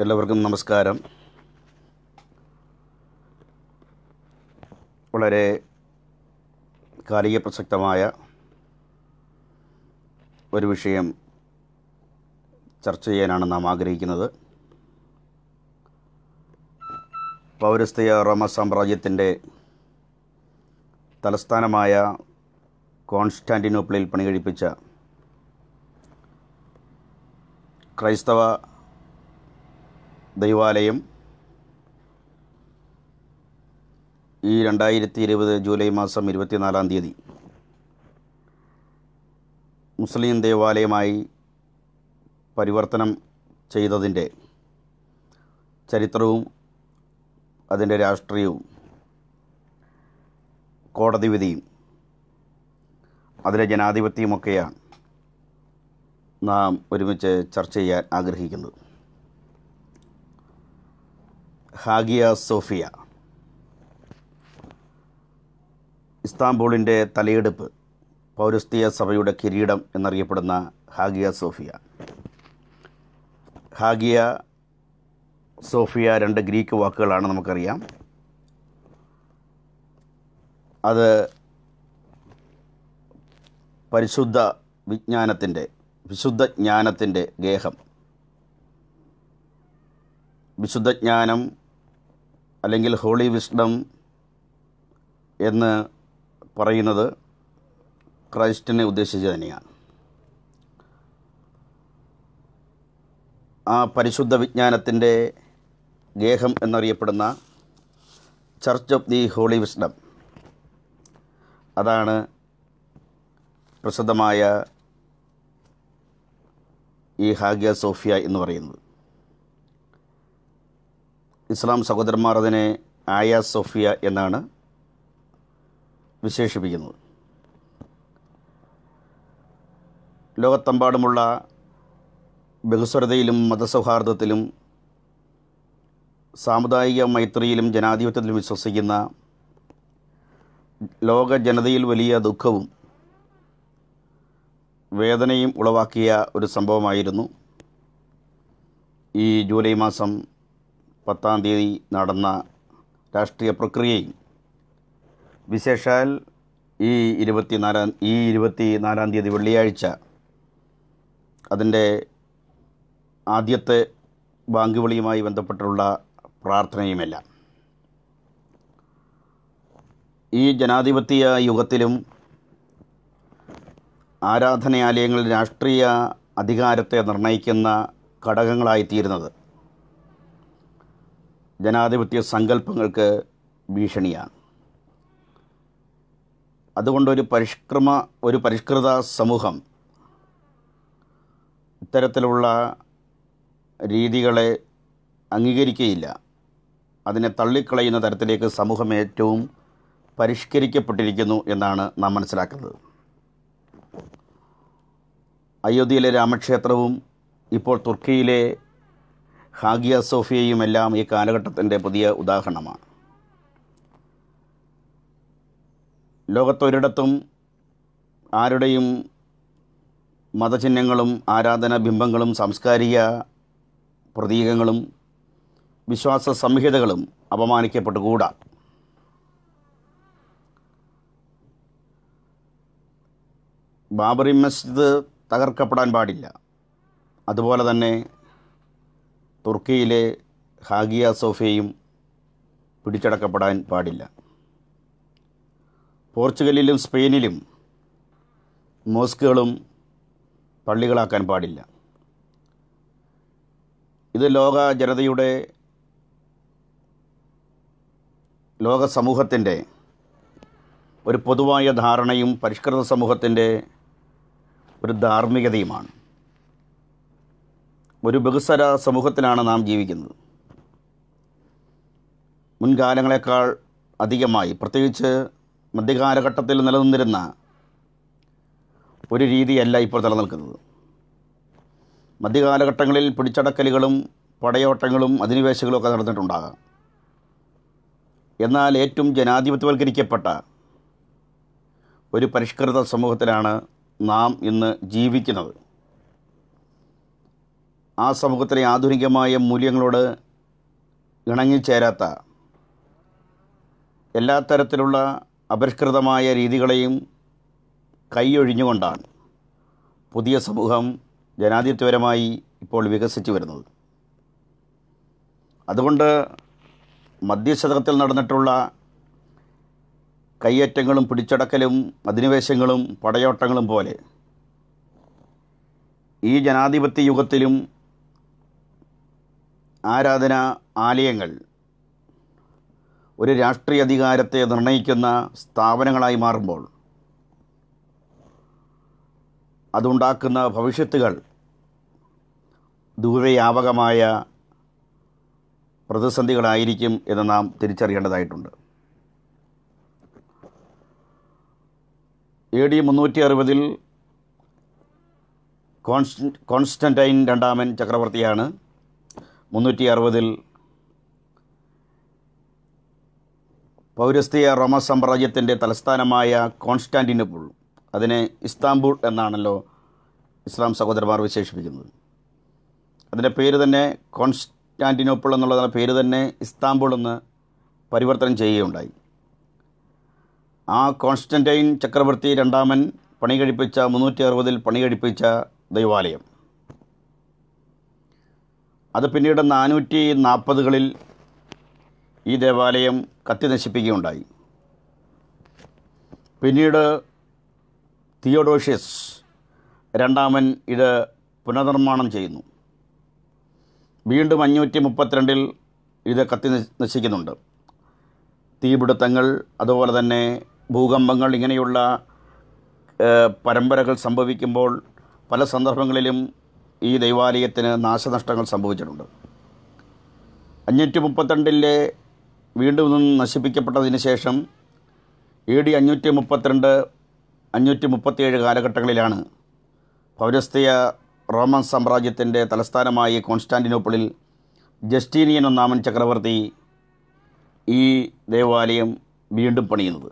എല്ലാവർക്കും നമസ്കാരം വളരെ കാലിക പ്രസക്തമായ ഒരു വിഷയം ചർച്ച ചെയ്യാനാണ് നാം ആഗ്രഹിക്കുന്നത് പൗരസ്ത്യ റോമ സാമ്രാജ്യത്തിൻ്റെ തലസ്ഥാനമായ കോൺസ്റ്റാൻറ്റിനോപ്പിളിൽ പണികഴിപ്പിച്ച ക്രൈസ്തവ ദൈവാലയം ഈ രണ്ടായിരത്തി ഇരുപത് ജൂലൈ മാസം ഇരുപത്തിനാലാം തീയതി മുസ്ലിം ദേവാലയമായി പരിവർത്തനം ചെയ്തതിൻ്റെ ചരിത്രവും അതിൻ്റെ രാഷ്ട്രീയവും കോടതി വിധിയും അതിലെ ജനാധിപത്യവുമൊക്കെയാണ് നാം ഒരുമിച്ച് ചർച്ച ചെയ്യാൻ ആഗ്രഹിക്കുന്നത് ഹാഗിയ സോഫിയ ഇസ്താംബൂളിൻ്റെ തലയെടുപ്പ് പൗരസ്ത്യ സഭയുടെ കിരീടം എന്നറിയപ്പെടുന്ന ഹാഗിയ സോഫിയ ഹാഗിയ സോഫിയ രണ്ട് ഗ്രീക്ക് വാക്കുകളാണ് നമുക്കറിയാം അത് പരിശുദ്ധ വിജ്ഞാനത്തിൻ്റെ വിശുദ്ധ ജ്ഞാനത്തിൻ്റെ ഗേഹം വിശുദ്ധജ്ഞാനം അല്ലെങ്കിൽ ഹോളി വിസ്ഡം എന്ന് പറയുന്നത് ക്രൈസ്റ്റിനെ ഉദ്ദേശിച്ച് തന്നെയാണ് ആ പരിശുദ്ധ വിജ്ഞാനത്തിൻ്റെ ഗേഹം എന്നറിയപ്പെടുന്ന church of the holy wisdom അതാണ് പ്രസിദ്ധമായ ഈ ഹാഗിയ സോഫിയ എന്ന് പറയുന്നത് ഇസ്ലാം സഹോദരന്മാർ അതിനെ ആയ സോഫിയ എന്നാണ് വിശേഷിപ്പിക്കുന്നത് ലോകത്തെമ്പാടുമുള്ള ബഹുസ്വരതയിലും മതസൗഹാർദ്ദത്തിലും സാമുദായിക മൈത്രിയിലും ജനാധിപത്യത്തിലും വിശ്വസിക്കുന്ന ലോക ജനതയിൽ വലിയ ദുഃഖവും വേദനയും ഉളവാക്കിയ ഒരു സംഭവമായിരുന്നു ഈ ജൂലൈ മാസം പത്താം തീയതി നടന്ന രാഷ്ട്രീയ പ്രക്രിയയും വിശേഷാൽ ഈ ഇരുപത്തിനാലാം ഈ ഇരുപത്തി നാലാം തീയതി വെള്ളിയാഴ്ച അതിൻ്റെ ആദ്യത്തെ ബാങ്ക് വിളിയുമായി ബന്ധപ്പെട്ടുള്ള പ്രാർത്ഥനയുമെല്ലാം ഈ ജനാധിപത്യ യുഗത്തിലും ആരാധനാലയങ്ങളിൽ രാഷ്ട്രീയ അധികാരത്തെ നിർണയിക്കുന്ന ഘടകങ്ങളായിത്തീരുന്നത് ജനാധിപത്യ സങ്കല്പങ്ങൾക്ക് ഭീഷണിയാണ് അതുകൊണ്ടൊരു പരിഷ്ക്രമ ഒരു പരിഷ്കൃത സമൂഹം ഇത്തരത്തിലുള്ള രീതികളെ അംഗീകരിക്കുകയില്ല അതിനെ തള്ളിക്കളയുന്ന തരത്തിലേക്ക് സമൂഹം ഏറ്റവും പരിഷ്കരിക്കപ്പെട്ടിരിക്കുന്നു എന്നാണ് നാം മനസ്സിലാക്കുന്നത് അയോധ്യയിലെ രാമക്ഷേത്രവും ഇപ്പോൾ തുർക്കിയിലെ ഹാഗിയ സോഫിയയും എല്ലാം ഈ കാലഘട്ടത്തിൻ്റെ പുതിയ ഉദാഹരണമാണ് ലോകത്തൊരിടത്തും ആരുടെയും മതചിഹ്നങ്ങളും ആരാധനാ ബിംബങ്ങളും സാംസ്കാരിക പ്രതീകങ്ങളും വിശ്വാസ സംഹിതകളും അപമാനിക്കപ്പെട്ടുകൂടാ ബാബറി മസ്ജിദ് തകർക്കപ്പെടാൻ പാടില്ല അതുപോലെ തന്നെ തുർക്കിയിലെ ഹാഗിയ സോഫിയയും പിടിച്ചടക്കപ്പെടാൻ പാടില്ല പോർച്ചുഗലിലും സ്പെയിനിലും മോസ്കുകളും പള്ളികളാക്കാൻ പാടില്ല ഇത് ലോക ജനതയുടെ ലോക സമൂഹത്തിൻ്റെ ഒരു പൊതുവായ ധാരണയും പരിഷ്കൃത സമൂഹത്തിൻ്റെ ഒരു ധാർമ്മികതയുമാണ് ഒരു ബഹുസ്വര സമൂഹത്തിലാണ് നാം ജീവിക്കുന്നത് മുൻകാലങ്ങളെക്കാൾ അധികമായി പ്രത്യേകിച്ച് മധ്യകാലഘട്ടത്തിൽ നിലനിന്നിരുന്ന ഒരു രീതിയല്ല ഇപ്പോൾ നിലനിൽക്കുന്നത് മധ്യകാലഘട്ടങ്ങളിൽ പിടിച്ചടക്കലുകളും പടയോട്ടങ്ങളും അധിനിവേശങ്ങളും ഒക്കെ നടന്നിട്ടുണ്ടാകാം എന്നാൽ ഏറ്റവും ജനാധിപത്യവൽക്കരിക്കപ്പെട്ട ഒരു പരിഷ്കൃത സമൂഹത്തിലാണ് നാം ഇന്ന് ജീവിക്കുന്നത് ആ സമൂഹത്തിലെ ആധുനികമായ മൂല്യങ്ങളോട് ഇണങ്ങിച്ചേരാത്ത എല്ലാ തരത്തിലുള്ള അപരിഷ്കൃതമായ രീതികളെയും കൈയൊഴിഞ്ഞുകൊണ്ടാണ് പുതിയ സമൂഹം ജനാധിപത്യപരമായി ഇപ്പോൾ വികസിച്ചു വരുന്നത് അതുകൊണ്ട് മധ്യശതകത്തിൽ നടന്നിട്ടുള്ള കയ്യേറ്റങ്ങളും പിടിച്ചടക്കലും അധിനിവേശങ്ങളും പടയോട്ടങ്ങളും പോലെ ഈ ജനാധിപത്യ യുഗത്തിലും ആരാധന ആലയങ്ങൾ ഒരു രാഷ്ട്രീയ അധികാരത്തെ നിർണയിക്കുന്ന സ്ഥാപനങ്ങളായി മാറുമ്പോൾ അതുണ്ടാക്കുന്ന ഭവിഷ്യത്തുകൾ ദൂരവ്യാപകമായ പ്രതിസന്ധികളായിരിക്കും എന്ന് നാം തിരിച്ചറിയേണ്ടതായിട്ടുണ്ട് എ ഡി മുന്നൂറ്റി അറുപതിൽ കോൺസ്റ്റ കോൺസ്റ്റൻറ്റൈൻ രണ്ടാമൻ ചക്രവർത്തിയാണ് മുന്നൂറ്റി അറുപതിൽ പൗരസ്ത്യ റോമ സാമ്രാജ്യത്തിൻ്റെ തലസ്ഥാനമായ കോൺസ്റ്റാൻറ്റിനോപ്പിൾ അതിനെ ഇസ്താംബുൾ എന്നാണല്ലോ ഇസ്ലാം സഹോദരന്മാർ വിശേഷിപ്പിക്കുന്നത് അതിൻ്റെ പേര് തന്നെ കോൺസ്റ്റാൻറ്റിനോപ്പിൾ എന്നുള്ള പേര് തന്നെ ഇസ്താംബുൾ എന്ന് പരിവർത്തനം ചെയ്യുകയുണ്ടായി ആ കോൺസ്റ്റൻറ്റൈൻ ചക്രവർത്തി രണ്ടാമൻ പണി കഴിപ്പിച്ച മുന്നൂറ്റി അറുപതിൽ പണി കഴിപ്പിച്ച ദൈവാലയം അത് പിന്നീട് നാനൂറ്റി നാൽപ്പതുകളിൽ ഈ ദേവാലയം കത്തി നശിപ്പിക്കുകയുണ്ടായി പിന്നീട് തിയോഡോഷ്യസ് രണ്ടാമൻ ഇത് പുനർനിർമ്മാണം ചെയ്യുന്നു വീണ്ടും അഞ്ഞൂറ്റി മുപ്പത്തിരണ്ടിൽ ഇത് കത്തി നശി- നശിക്കുന്നുണ്ട് തീപിടുത്തങ്ങൾ അതുപോലെ തന്നെ ഭൂകമ്പങ്ങൾ ഇങ്ങനെയുള്ള ഏഹ്, പരമ്പരകൾ സംഭവിക്കുമ്പോൾ പല സന്ദർഭങ്ങളിലും ഈ ദൈവാലയത്തിന് നാശനഷ്ടങ്ങൾ സംഭവിച്ചിട്ടുണ്ട് അഞ്ഞൂറ്റി മുപ്പത്തിരണ്ടിലെ വീണ്ടും ഇത് നശിപ്പിക്കപ്പെട്ടതിന് ശേഷം എ ഡി അഞ്ഞൂറ്റി മുപ്പത്തിരണ്ട് അഞ്ഞൂറ്റി മുപ്പത്തിയേഴ് കാലഘട്ടങ്ങളിലാണ് പൗരസ്ത്യ റോമൻ സാമ്രാജ്യത്തിൻ്റെ തലസ്ഥാനമായ കോൺസ്റ്റാൻറ്റിനോപ്പിളിൽ ജസ്റ്റീനിയൻ ഒന്നാമൻ ചക്രവർത്തി ഈ ദേവാലയം വീണ്ടും പണിയുന്നത്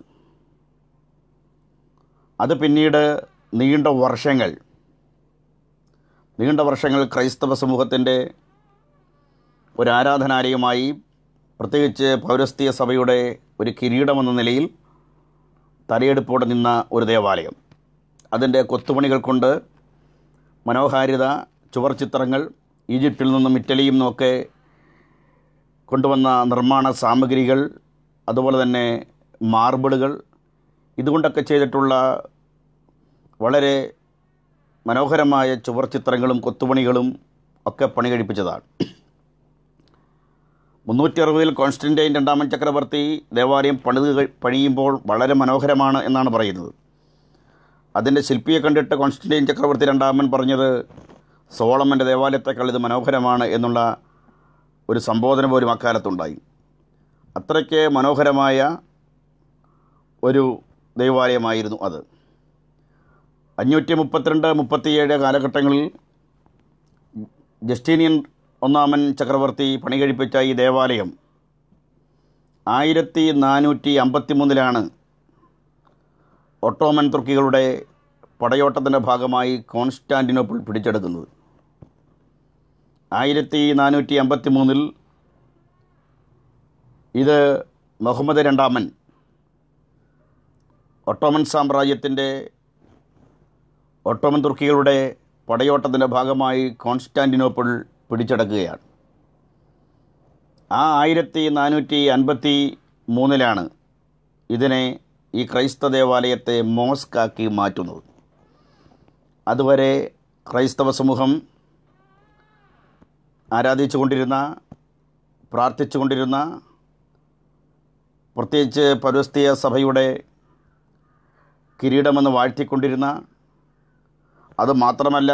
അത് പിന്നീട് നീണ്ട വർഷങ്ങൾ നീണ്ട വർഷങ്ങൾ ക്രൈസ്തവ സമൂഹത്തിൻ്റെ ഒരു ആരാധനാലയമായി പ്രത്യേകിച്ച് പൗരസ്ത്യ സഭയുടെ ഒരു കിരീടമെന്ന നിലയിൽ തലയെടുപ്പോടെ നിന്ന ഒരു ദേവാലയം അതിൻ്റെ കൊത്തുപണികൾ കൊണ്ട് മനോഹാരിത ചുവർ ചിത്രങ്ങൾ ഈജിപ്തിൽ നിന്നും ഇറ്റലിയിൽ നിന്നുമൊക്കെ കൊണ്ടുവന്ന നിർമ്മാണ സാമഗ്രികൾ അതുപോലെ തന്നെ മാർബിളുകൾ ഇതുകൊണ്ടൊക്കെ ചെയ്തിട്ടുള്ള വളരെ മനോഹരമായ ചുവർ ചിത്രങ്ങളും കൊത്തുപണികളും ഒക്കെ പണി കഴിപ്പിച്ചതാണ് മുന്നൂറ്റി അറുപതിൽ കോൺസ്റ്റൻറ്റൈൻ രണ്ടാമൻ ചക്രവർത്തി ദേവാലയം പണിത് കഴി- പണിയുമ്പോൾ വളരെ മനോഹരമാണ് എന്നാണ് പറയുന്നത് അതിൻ്റെ ശില്പിയെ കണ്ടിട്ട് കോൺസ്റ്റൻറ്റൈൻ ചക്രവർത്തി രണ്ടാമൻ പറഞ്ഞത് സോളമൻ്റെ ദേവാലയത്തെക്കാൾ ഇത് മനോഹരമാണ് എന്നുള്ള ഒരു സംബോധന പോലും അക്കാലത്തുണ്ടായി അത്രയ്ക്ക് മനോഹരമായ ഒരു ദൈവാലയമായിരുന്നു അത് അഞ്ഞൂറ്റി മുപ്പത്തിരണ്ട് മുപ്പത്തിയേഴ് കാലഘട്ടങ്ങളിൽ ജസ്റ്റീനിയൻ ഒന്നാമൻ ചക്രവർത്തി പണി കഴിപ്പിച്ച ഈ ദേവാലയം ആയിരത്തി നാനൂറ്റി അമ്പത്തി മൂന്നിലാണ് ഒട്ടോമൻ തുർക്കികളുടെ പടയോട്ടത്തിൻ്റെ ഭാഗമായി കോൺസ്റ്റാൻറ്റിനോപ്പിൾ പിടിച്ചെടുക്കുന്നത് ആയിരത്തി നാനൂറ്റി അമ്പത്തി മൂന്നിൽ ഇത് മുഹമ്മദ് രണ്ടാമൻ ഒട്ടോമൻ സാമ്രാജ്യത്തിൻ്റെ ഒട്ടോമൻ തുർക്കികളുടെ പടയോട്ടത്തിൻ്റെ ഭാഗമായി കോൺസ്റ്റാൻറ്റിനോപ്പിൾ പിടിച്ചടക്കുകയാണ് ആ ആയിരത്തി നാനൂറ്റി അൻപത്തി മൂന്നിലാണ് ഇതിനെ ഈ ക്രൈസ്തവ ദേവാലയത്തെ മോസ്കാക്കി മാറ്റുന്നത് അതുവരെ ക്രൈസ്തവ സമൂഹം ആരാധിച്ചുകൊണ്ടിരുന്ന പ്രാർത്ഥിച്ചുകൊണ്ടിരുന്ന പ്രത്യേകിച്ച് പൗരസ്ത്യ സഭയുടെ കിരീടമെന്ന് വാഴ്ത്തിക്കൊണ്ടിരുന്ന അത് മാത്രമല്ല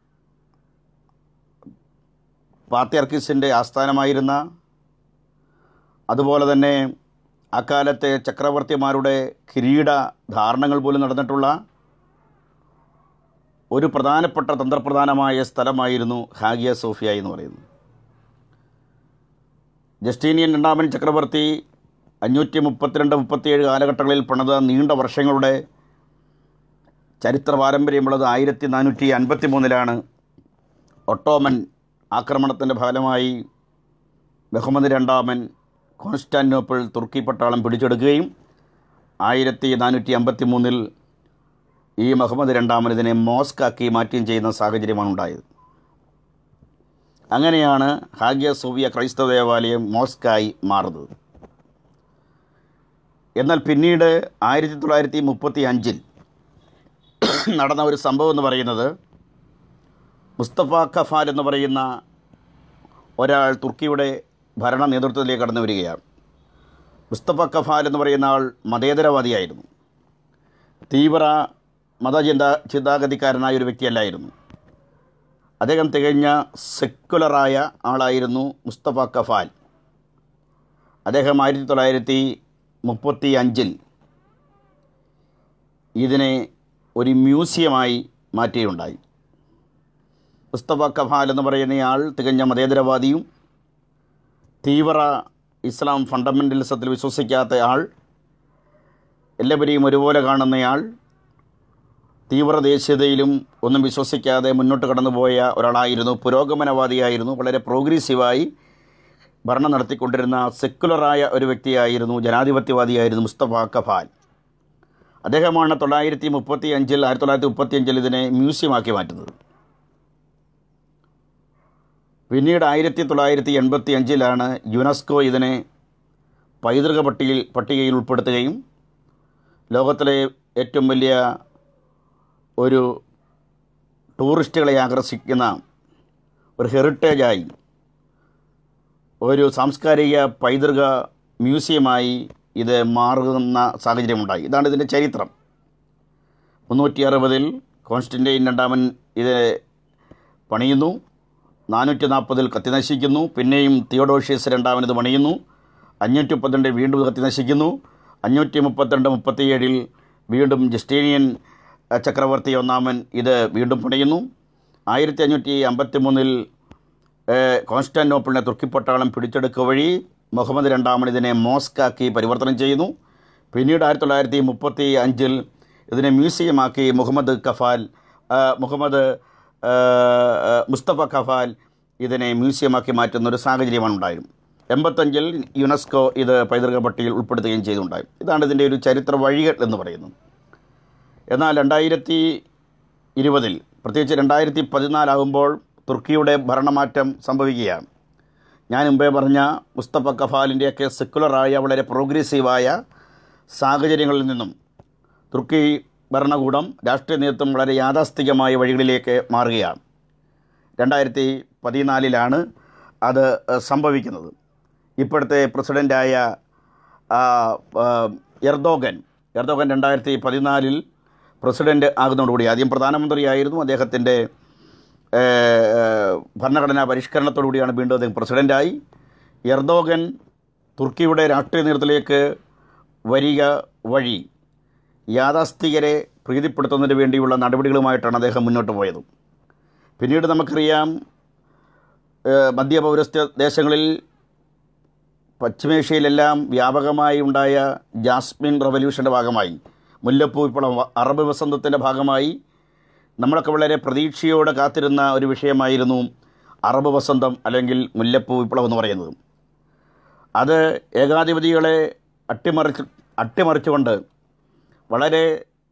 പാത്യാർക്കിസിൻ്റെ ആസ്ഥാനമായിരുന്ന അതുപോലെ തന്നെ അക്കാലത്തെ ചക്രവർത്തിമാരുടെ കിരീട ധാരണങ്ങൾ പോലും നടന്നിട്ടുള്ള ഒരു പ്രധാനപ്പെട്ട തന്ത്രപ്രധാനമായ സ്ഥലമായിരുന്നു ഹാഗിയ സോഫിയ എന്ന് പറയുന്നത് ജസ്റ്റീനിയൻ രണ്ടാമൻ ചക്രവർത്തി അഞ്ഞൂറ്റി മുപ്പത്തിരണ്ട് മുപ്പത്തിയേഴ് കാലഘട്ടങ്ങളിൽ പണിത നീണ്ട വർഷങ്ങളുടെ ചരിത്ര പാരമ്പര്യമുള്ളത് ആയിരത്തി നാനൂറ്റി അൻപത്തി മൂന്നിലാണ് ഒട്ടോമൻ ആക്രമണത്തിൻ്റെ ഫലമായി മുഹമ്മദ് രണ്ടാമൻ കോൺസ്റ്റാന്റിനോപ്പിൾ തുർക്കി പട്ടാളം പിടിച്ചെടുക്കുകയും ആയിരത്തി നാനൂറ്റി അമ്പത്തി മൂന്നിൽ ഈ മുഹമ്മദ് രണ്ടാമൻ ഇതിനെ മോസ്കാക്കി മാറ്റുകയും ചെയ്യുന്ന സാഹചര്യമാണ് ഉണ്ടായത് അങ്ങനെയാണ് ഹാഗ്യ സോവിയ ക്രൈസ്തവ ദേവാലയം മോസ്കായി മാറുന്നത് എന്നാൽ പിന്നീട് ആയിരത്തി തൊള്ളായിരത്തി മുപ്പത്തി അഞ്ചിൽ നടന്ന ഒരു സംഭവം എന്ന് പറയുന്നത് മുസ്തഫ ഖഫാൽ എന്ന് പറയുന്ന ഒരാൾ തുർക്കിയുടെ ഭരണ നേതൃത്വത്തിലേക്ക് കടന്നു വരികയാണ് മുസ്തഫ ഖഫാൽ എന്ന് പറയുന്ന ആൾ മതേതരവാദിയായിരുന്നു തീവ്ര മതചിന്ത ചിന്താഗതിക്കാരനായ ഒരു വ്യക്തിയല്ലായിരുന്നു അദ്ദേഹം തികഞ്ഞ സെക്കുലറായ ആളായിരുന്നു മുസ്തഫ കഫാൽ അദ്ദേഹം ആയിരത്തി തൊള്ളായിരത്തി മുപ്പത്തി അഞ്ചിൽ ഇതിനെ ഒരു മ്യൂസിയമായി മാറ്റുകയുണ്ടായി മുസ്തഫ കഫാൽ എന്ന് പറയുന്നയാൾ തികഞ്ഞ മതേതരവാദിയും തീവ്ര ഇസ്ലാം ഫണ്ടമെൻ്റലിസത്തിൽ വിശ്വസിക്കാത്ത ആൾ എല്ലാവരെയും ഒരുപോലെ കാണുന്നയാൾ തീവ്ര ദേശീയതയിലും ഒന്നും വിശ്വസിക്കാതെ മുന്നോട്ട് കടന്നുപോയ ഒരാളായിരുന്നു പുരോഗമനവാദിയായിരുന്നു വളരെ പ്രോഗ്രസീവായി ഭരണം നടത്തിക്കൊണ്ടിരുന്ന സെക്കുലറായ ഒരു വ്യക്തിയായിരുന്നു ജനാധിപത്യവാദിയായിരുന്നു മുസ്തഫ കഫാൽ അദ്ദേഹമാണ് തൊള്ളായിരത്തി മുപ്പത്തി അഞ്ചിൽ ആയിരത്തി തൊള്ളായിരത്തി മുപ്പത്തി അഞ്ചിൽ ഇതിനെ മ്യൂസിയമാക്കി മാറ്റുന്നത് പിന്നീട് ആയിരത്തി തൊള്ളായിരത്തി എൺപത്തി അഞ്ചിലാണ് യുനെസ്കോ ഇതിനെ പൈതൃക പട്ടികയിൽ പട്ടികയിൽ ഉൾപ്പെടുത്തുകയും ലോകത്തിലെ ഏറ്റവും വലിയ ഒരു ടൂറിസ്റ്റുകളെ ആകർഷിക്കുന്ന ഒരു ഹെറിറ്റേജായി ഒരു സാംസ്കാരിക പൈതൃക മ്യൂസിയമായി ഇത് മാറുന്ന സാഹചര്യമുണ്ടായി ഇതാണ് ഇതിൻ്റെ ചരിത്രം മുന്നൂറ്റി അറുപതിൽ കോൺസ്റ്റൻറ്റൈൻ രണ്ടാമൻ ഇത് പണിയുന്നു നാനൂറ്റി നാൽപ്പതിൽ കത്തിനശിക്കുന്നു പിന്നെയും തിയോഡോഷ്യസ് രണ്ടാമൻ ഇത് പണിയുന്നു അഞ്ഞൂറ്റി മുപ്പത്തിരണ്ടിൽ വീണ്ടും ഇത് കത്തിനശിക്കുന്നു അഞ്ഞൂറ്റി മുപ്പത്തിരണ്ട് മുപ്പത്തിയേഴിൽ വീണ്ടും ജസ്റ്റീനിയൻ ചക്രവർത്തി ഒന്നാമൻ ഇത് വീണ്ടും പണിയുന്നു ആയിരത്തി അഞ്ഞൂറ്റി അമ്പത്തി മൂന്നിൽ കോൺസ്റ്റാന്റിനോപ്പിളിനെ തുർക്കിപ്പട്ടാളം പിടിച്ചെടുക്കുക വഴി മുഹമ്മദ് രണ്ടാമൻ ഇതിനെ മോസ്കാക്കി പരിവർത്തനം ചെയ്യുന്നു പിന്നീട് ആയിരത്തി തൊള്ളായിരത്തി മുപ്പത്തി അഞ്ചിൽ ഇതിനെ മ്യൂസിയമാക്കി മുഹമ്മദ് കഫാൽ മുഹമ്മദ് മുസ്തഫ കഫാൽ ഇതിനെ മ്യൂസിയമാക്കി മാറ്റുന്ന ഒരു സാഹചര്യമാണ് ഉണ്ടായിരുന്നു എൺപത്തഞ്ചിൽ യുനെസ്കോ ഇത് പൈതൃക പട്ടികയിൽ ഉൾപ്പെടുത്തുകയും ചെയ്തുണ്ടായി ഇതാണ് ഇതിൻ്റെ ഒരു ചരിത്ര വഴികൾ എന്ന് പറയുന്നത് എന്നാൽ രണ്ടായിരത്തി ഇരുപതിൽ പ്രത്യേകിച്ച് രണ്ടായിരത്തി പതിനാലാകുമ്പോൾ തുർക്കിയുടെ ഭരണമാറ്റം സംഭവിക്കുകയാണ് ഞാൻ മുമ്പേ പറഞ്ഞ മുസ്തഫ കഫാലിൻ്റെയൊക്കെ സെക്കുലറായ വളരെ പ്രോഗ്രസീവായ സാഹചര്യങ്ങളിൽ നിന്നും തുർക്കി ഭരണകൂടം രാഷ്ട്രീയ നേതൃത്വം വളരെ യാഥാസ്ഥികമായ വഴികളിലേക്ക് മാറുകയാണ് രണ്ടായിരത്തി പതിനാലിലാണ് അത് സംഭവിക്കുന്നത് ഇപ്പോഴത്തെ പ്രസിഡൻ്റായ എർദോഗൻ എർദോഗൻ രണ്ടായിരത്തി പതിനാലിൽ പ്രസിഡൻ്റ് ആകുന്നതോടുകൂടി ആദ്യം പ്രധാനമന്ത്രിയായിരുന്നു അദ്ദേഹത്തിൻ്റെ ഭരണഘടനാ പരിഷ്കരണത്തോടുകൂടിയാണ് വീണ്ടും അദ്ദേഹം പ്രസിഡൻ്റായി എർദോഗൻ തുർക്കിയുടെ രാഷ്ട്രീയ നേതൃത്വത്തിലേക്ക് വരിക വഴി യാഥാസ്ഥികരെ പ്രീതിപ്പെടുത്തുന്നതിന് വേണ്ടിയുള്ള നടപടികളുമായിട്ടാണ് അദ്ദേഹം മുന്നോട്ട് പോയത് പിന്നീട് നമുക്കറിയാം മധ്യ പൗരസ്ത്യ ദേശങ്ങളിൽ പശ്ചിമേഷ്യയിലെല്ലാം വ്യാപകമായി ഉണ്ടായ ജാസ്മിൻ റവല്യൂഷൻ്റെ ഭാഗമായി മുല്ലപ്പൂ വിപ്ലവം അറബ് വസന്തത്തിൻ്റെ ഭാഗമായി നമ്മളൊക്കെ വളരെ പ്രതീക്ഷയോടെ കാത്തിരുന്ന ഒരു വിഷയമായിരുന്നു അറബ് വസന്തം അല്ലെങ്കിൽ മുല്ലപ്പൂ വിപ്ലവം എന്ന് പറയുന്നത് അത് ഏകാധിപതികളെ അട്ടിമറിച്ച് അട്ടിമറിച്ചുകൊണ്ട് വളരെ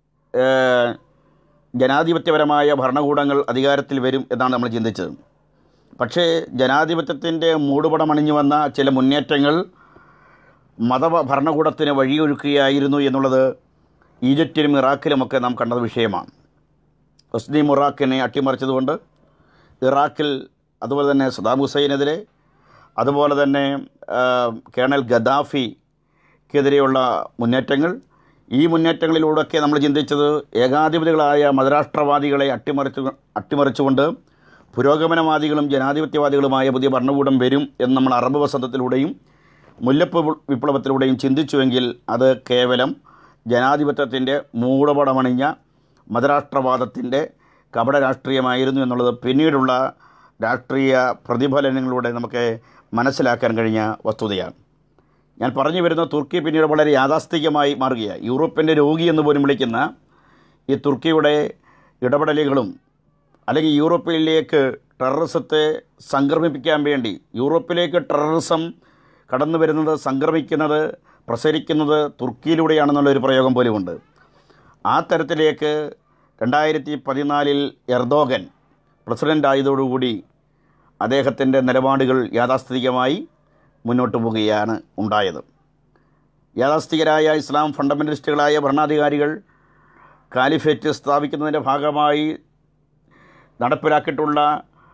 ജനാധിപത്യപരമായ ഭരണകൂടങ്ങൾ അധികാരത്തിൽ വരും എന്നാണ് നമ്മൾ ചിന്തിച്ചത് പക്ഷേ ജനാധിപത്യത്തിൻ്റെ മൂടുപടമണിഞ്ഞു വന്ന ചില മുന്നേറ്റങ്ങൾ മത ഭരണകൂടത്തിന് വഴിയൊരുക്കുകയായിരുന്നു എന്നുള്ളത് ഈജിപ്തിലും ഇറാഖിലുമൊക്കെ നാം കണ്ടത് വിഷയമാണ് ഹസ്നി മുറാഖിനെ അട്ടിമറിച്ചതുകൊണ്ട് ഇറാഖിൽ അതുപോലെ തന്നെ സദാം ഹുസൈനെതിരെ അതുപോലെ തന്നെ കേണൽ ഗദാഫിക്കെതിരെയുള്ള മുന്നേറ്റങ്ങൾ ഈ മുന്നേറ്റങ്ങളിലൂടെയൊക്കെ നമ്മൾ ചിന്തിച്ചത് ഏകാധിപതികളായ മതരാഷ്ട്രവാദികളെ അട്ടിമറിച്ചു അട്ടിമറിച്ചുകൊണ്ട് പുരോഗമനവാദികളും ജനാധിപത്യവാദികളുമായ പുതിയ ഭരണകൂടം വരും എന്ന് നമ്മൾ അറബ് വസന്തത്തിലൂടെയും മുല്ലപ്പ് വിപ്ലവത്തിലൂടെയും ചിന്തിച്ചുവെങ്കിൽ അത് കേവലം ജനാധിപത്യത്തിൻ്റെ മൂടപടമണിഞ്ഞ മതരാഷ്ട്രവാദത്തിൻ്റെ കപട രാഷ്ട്രീയമായിരുന്നു എന്നുള്ളത് പിന്നീടുള്ള രാഷ്ട്രീയ പ്രതിഫലനങ്ങളിലൂടെ നമുക്ക് മനസ്സിലാക്കാൻ കഴിഞ്ഞ വസ്തുതയാണ് ഞാൻ പറഞ്ഞു വരുന്ന തുർക്കി പിന്നീട് വളരെ യാഥാസ്ഥികമായി മാറുകയാണ് യൂറോപ്പിൻ്റെ രോഗി എന്ന് പോലും വിളിക്കുന്ന ഈ തുർക്കിയുടെ ഇടപെടലുകളും അല്ലെങ്കിൽ യൂറോപ്പിലേക്ക് ടെററിസത്തെ സംക്രമിപ്പിക്കാൻ വേണ്ടി യൂറോപ്പിലേക്ക് ടെററിസം കടന്നു വരുന്നത് സംക്രമിക്കുന്നത് പ്രസരിക്കുന്നത് തുർക്കിയിലൂടെയാണെന്നുള്ള ഒരു പ്രയോഗം പോലുമുണ്ട് ആ തരത്തിലേക്ക് രണ്ടായിരത്തി പതിനാലിൽ എർദോഗൻ പ്രസിഡൻ്റ് ആയതോടുകൂടി അദ്ദേഹത്തിൻ്റെ നിലപാടുകൾ യാഥാസ്ഥിതികമായി മുന്നോട്ട് പോവുകയാണ് ഉണ്ടായത് യാഥാസ്ഥികരായ ഇസ്ലാം ഫണ്ടമെൻ്റലിസ്റ്റുകളായ ഭരണാധികാരികൾ കാലിഫേറ്റ് സ്ഥാപിക്കുന്നതിൻ്റെ ഭാഗമായി നടപ്പിലാക്കിയിട്ടുള്ള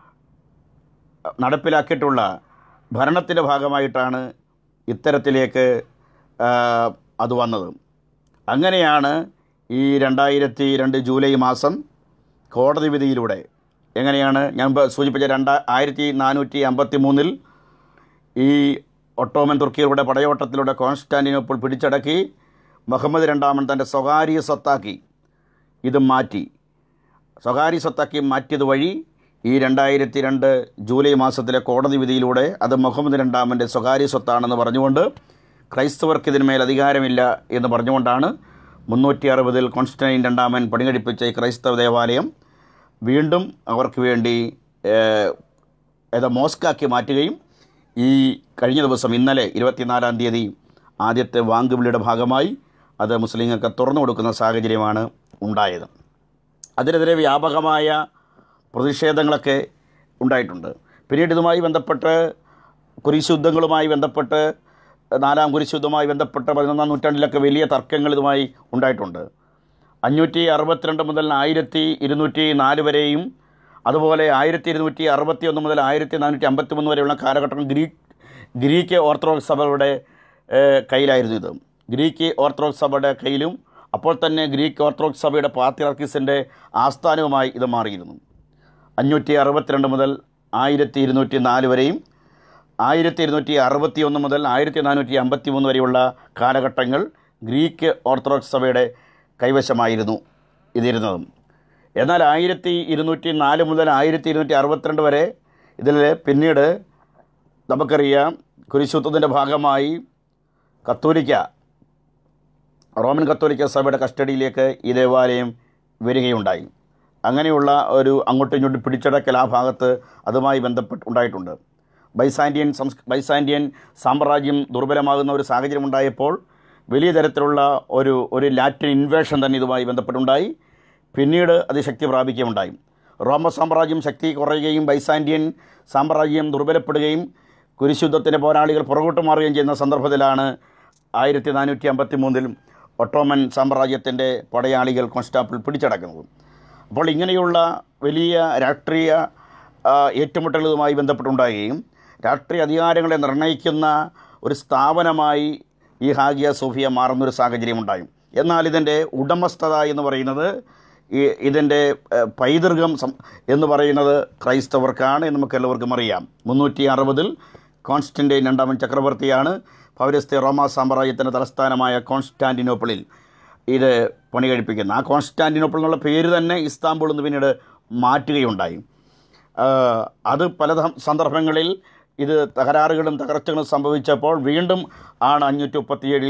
നടപ്പിലാക്കിയിട്ടുള്ള ഭരണത്തിൻ്റെ ഭാഗമായിട്ടാണ് ഇത്തരത്തിലേക്ക് ആ, അത് വന്നത് അങ്ങനെയാണ് ഈ രണ്ടായിരത്തി രണ്ട് ജൂലൈ മാസം കോടതി വിധിയിലൂടെ എങ്ങനെയാണ് ഞാൻ ഇപ്പം സൂചിപ്പിച്ച രണ്ടാ ആയിരത്തി നാനൂറ്റി അമ്പത്തി മൂന്നിൽ ഈ ഒട്ടോമൻ തുർക്കിയുടെ പടയോട്ടത്തിലൂടെ കോൺസ്റ്റാന്റിനോപ്പിൾ പിടിച്ചടക്കി മുഹമ്മദ് രണ്ടാമൻ തൻ്റെ സ്വകാര്യ സ്വത്താക്കി ഇത് മാറ്റി സ്വകാര്യ സ്വത്താക്കി മാറ്റിയത് വഴി ഈ രണ്ടായിരത്തി രണ്ട് ജൂലൈ മാസത്തിലെ കോടതി വിധിയിലൂടെ അത് മുഹമ്മദ് രണ്ടാമൻ്റെ സ്വകാര്യ സ്വത്താണെന്ന് പറഞ്ഞുകൊണ്ട് ക്രൈസ്തവർക്ക് ഇതിന്മേൽ അധികാരമില്ല എന്ന് പറഞ്ഞുകൊണ്ടാണ് മുന്നൂറ്റി അറുപതിൽ കോൺസ്റ്റന്റൈൻ രണ്ടാമൻ പണികഴിപ്പിച്ച ഈ ക്രൈസ്തവ ദേവാലയം വീണ്ടും അവർക്ക് വേണ്ടി ഏഹ്, ഏതാ മോസ്കാക്കി മാറ്റുകയും ഈ കഴിഞ്ഞ ദിവസം ഇന്നലെ ഇരുപത്തിനാലാം തീയതി ആദ്യത്തെ വാങ്കുവിളിയുടെ ഭാഗമായി അത് മുസ്ലിങ്ങൾക്ക് തുറന്നു കൊടുക്കുന്ന സാഹചര്യമാണ് ഉണ്ടായത് അതിനെതിരെ വ്യാപകമായ പ്രതിഷേധങ്ങളൊക്കെ ഉണ്ടായിട്ടുണ്ട് പിന്നീട് ഇതുമായി ബന്ധപ്പെട്ട് കുരിശ് യുദ്ധങ്ങളുമായി ബന്ധപ്പെട്ട് നാലാം കുരിശ് യുദ്ധവുമായി ബന്ധപ്പെട്ട് പതിനൊന്നാം നൂറ്റാണ്ടിലൊക്കെ വലിയ തർക്കങ്ങൾ ഇതുമായി ഉണ്ടായിട്ടുണ്ട് അഞ്ഞൂറ്റി അറുപത്തിരണ്ട് മുതൽ ആയിരത്തി ഇരുന്നൂറ്റി നാല് വരെയും അതുപോലെ ആയിരത്തി ഇരുന്നൂറ്റി അറുപത്തി ഒന്ന് മുതൽ ആയിരത്തി നാനൂറ്റി അമ്പത്തി മൂന്ന് വരെയുള്ള കാലഘട്ടം ഗ്രീക്ക് ഗ്രീക്ക് ഓർത്തഡോക്സ് സഭയുടെ ഏഹ്, കയ്യിലായിരുന്നു ഇത് ഗ്രീക്ക് ഓർത്തഡോക്സ് സഭയുടെ കയ്യിലും അപ്പോൾ തന്നെ ഗ്രീക്ക് ഓർത്തഡോക്സ് സഭയുടെ പാത്രിയാർക്കീസിൻ്റെ ആസ്ഥാനവുമായി ഇത് മാറിയിരുന്നു അഞ്ഞൂറ്റി അറുപത്തിരണ്ട് മുതൽ ആയിരത്തി ഇരുന്നൂറ്റി നാല് വരെയും ആയിരത്തി ഇരുന്നൂറ്റി അറുപത്തി ഒന്ന് മുതൽ ആയിരത്തി നാനൂറ്റി അമ്പത്തി മൂന്ന് വരെയുള്ള കാലഘട്ടങ്ങൾ ഗ്രീക്ക് ഓർത്തഡോക്സ് സഭയുടെ കൈവശമായിരുന്നു ഇതിരുന്നതും എന്നാൽ ആയിരത്തി ഇരുന്നൂറ്റി നാല് മുതൽ ആയിരത്തി ഇരുന്നൂറ്റി അറുപത്തിരണ്ട് വരെ ഇതിൽ പിന്നീട് നമുക്കറിയാം കുരിശുദ്ധത്തിൻ്റെ ഭാഗമായി കത്തോലിക്ക റോമൻ കത്തോലിക്ക സഭയുടെ കസ്റ്റഡിയിലേക്ക് ഈ ദേവാലയം വരികയുണ്ടായി അങ്ങനെയുള്ള ഒരു അങ്ങോട്ടും ഇങ്ങോട്ടും പിടിച്ചടക്കൽ ആ ഭാഗത്ത് അതുമായി ബന്ധപ്പെട്ട് ഉണ്ടായിട്ടുണ്ട് ബൈസാൻഡിയൻ സംസ് ബൈസാൻഡിയൻ സാമ്രാജ്യം ദുർബലമാകുന്ന ഒരു സാഹചര്യം ഉണ്ടായപ്പോൾ വലിയ തരത്തിലുള്ള ഒരു ഒരു ലാറ്റിൻ ഇൻവേഷൻ തന്നെ ഇതുമായി ബന്ധപ്പെട്ടുണ്ടായി പിന്നീട് അത് ശക്തി പ്രാപിക്കുകയുണ്ടായി റോമ സാമ്രാജ്യം ശക്തി കുറയുകയും ബൈസാൻഡിയൻ സാമ്രാജ്യം ദുർബലപ്പെടുകയും കുരിശുദ്ധത്തിൻ്റെ പോരാളികൾ പുറകോട്ട് മാറുകയും ചെയ്യുന്ന സന്ദർഭത്തിലാണ് ആയിരത്തി നാനൂറ്റി അമ്പത്തി മൂന്നിൽ ഒട്ടോമൻ സാമ്രാജ്യത്തിൻ്റെ പടയാളികൾ കോൺസ്റ്റാപ്പിൾ പിടിച്ചടക്കുന്നത് അപ്പോൾ ഇങ്ങനെയുള്ള വലിയ രാഷ്ട്രീയ ആ, ഏറ്റുമുട്ടലുമായി ബന്ധപ്പെട്ടുണ്ടാകുകയും രാഷ്ട്രീയ അധികാരങ്ങളെ നിർണ്ണയിക്കുന്ന ഒരു സ്ഥാപനമായി ഈ ഹാഗിയ സോഫിയ മാറുന്നൊരു സാഹചര്യമുണ്ടായി എന്നാൽ ഇതിൻ്റെ ഉടമസ്ഥത എന്ന് പറയുന്നത് ഈ ഇതിൻ്റെ ഏഹ്, പൈതൃകം സം എന്ന് പറയുന്നത് ക്രൈസ്തവർക്കാണ് എന്ന് നമുക്ക് എല്ലാവർക്കും അറിയാം മുന്നൂറ്റി അറുപതിൽ കോൺസ്റ്റൻറ്റൈൻ രണ്ടാമൻ ചക്രവർത്തിയാണ് പൗരസ്ത്യ റോമ സാമ്രാജ്യത്തിൻ്റെ തലസ്ഥാനമായ കോൺസ്റ്റാൻറ്റിനോപ്പിളിൽ ഇത് പണി കഴിപ്പിക്കുന്നത് ആ കോൺസ്റ്റാൻറ്റിനോപ്പിൾ എന്നുള്ള പേര് തന്നെ ഇസ്താംബുൾ എന്ന് പിന്നീട് മാറ്റുകയുണ്ടായി ആഹ് അത് പല ത- സന്ദർഭങ്ങളിൽ ഇത് തകരാറുകളും തകർച്ചകളും സംഭവിച്ചപ്പോൾ വീണ്ടും ആണ് അഞ്ഞൂറ്റി മുപ്പത്തിയേഴിൽ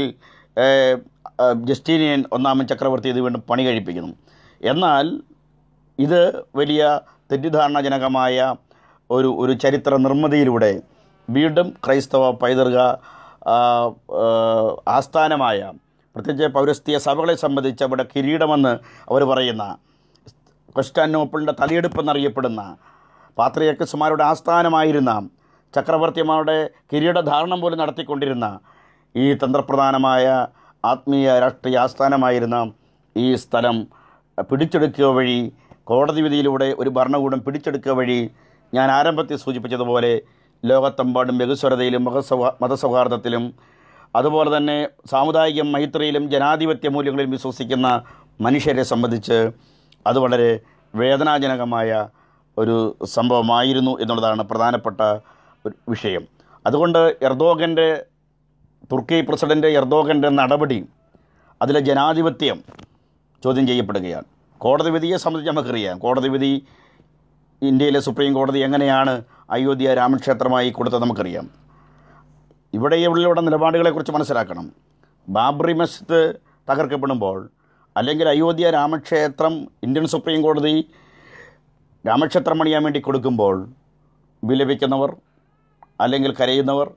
ജസ്റ്റീനിയൻ ഒന്നാമൻ ചക്രവർത്തി ഇത് വീണ്ടും പണി കഴിപ്പിക്കുന്നു എന്നാൽ ഇത് വലിയ തെറ്റിദ്ധാരണജനകമായ ഒരു ഒരു ചരിത്ര നിർമ്മിതിയിലൂടെ വീണ്ടും ക്രൈസ്തവ പൈതൃക ആ, ആ, ആസ്ഥാനമായ പ്രത്യേകിച്ച് പൗരസ്ത്യ സഭകളെ സംബന്ധിച്ച് അവിടെ കിരീടമെന്ന് അവർ പറയുന്ന കൊസ്റ്റാനോപ്പിളിൻ്റെ തലയെടുപ്പെന്നറിയപ്പെടുന്ന പാത്രിയക്കസുമാരുടെ ആസ്ഥാനമായിരുന്ന ചക്രവർത്തിമാരുടെ കിരീടധാരണം പോലും നടത്തിക്കൊണ്ടിരുന്ന ഈ തന്ത്രപ്രധാനമായ ആത്മീയ രാഷ്ട്രീയ ആസ്ഥാനമായിരുന്ന ഈ സ്ഥലം പിടിച്ചെടുക്കുക വഴി കോടതി വിധിയിലൂടെ ഒരു ഭരണകൂടം പിടിച്ചെടുക്കുക വഴി ഞാൻ ആരംഭത്തിൽ സൂചിപ്പിച്ചതുപോലെ ലോകത്തെമ്പാടും ബഹുസ്വരതയിലും മതസൗഹാ മതസൗഹാർദ്ദത്തിലും അതുപോലെ തന്നെ സാമുദായിക മൈത്രിയിലും ജനാധിപത്യ മൂല്യങ്ങളിലും വിശ്വസിക്കുന്ന മനുഷ്യരെ സംബന്ധിച്ച് അത് വളരെ വേദനാജനകമായ ഒരു സംഭവമായിരുന്നു എന്നുള്ളതാണ് പ്രധാനപ്പെട്ട ഒരു വിഷയം അതുകൊണ്ട് എർദോഗൻ്റെ തുർക്കി പ്രസിഡൻ്റ് എർദോഗൻ്റെ നടപടി അതിലെ ജനാധിപത്യം ചോദ്യം ചെയ്യപ്പെടുകയാണ് കോടതി വിധിയെ സംബന്ധിച്ച് നമുക്കറിയാം കോടതി വിധി ഇന്ത്യയിലെ സുപ്രീം കോടതി എങ്ങനെയാണ് അയോധ്യ രാമക്ഷേത്രമായി കൊടുത്തത് നമുക്കറിയാം ഇവിടെയുള്ള നിലപാടുകളെക്കുറിച്ച് മനസ്സിലാക്കണം ബാബറി മസ്ജിദ് തകർക്കപ്പെടുമ്പോൾ അല്ലെങ്കിൽ അയോധ്യ രാമക്ഷേത്രം ഇന്ത്യൻ സുപ്രീം കോടതി രാമക്ഷേത്രം പണിയാൻ വേണ്ടി കൊടുക്കുമ്പോൾ വിലപിക്കുന്നവർ അല്ലെങ്കിൽ കരയുന്നവർ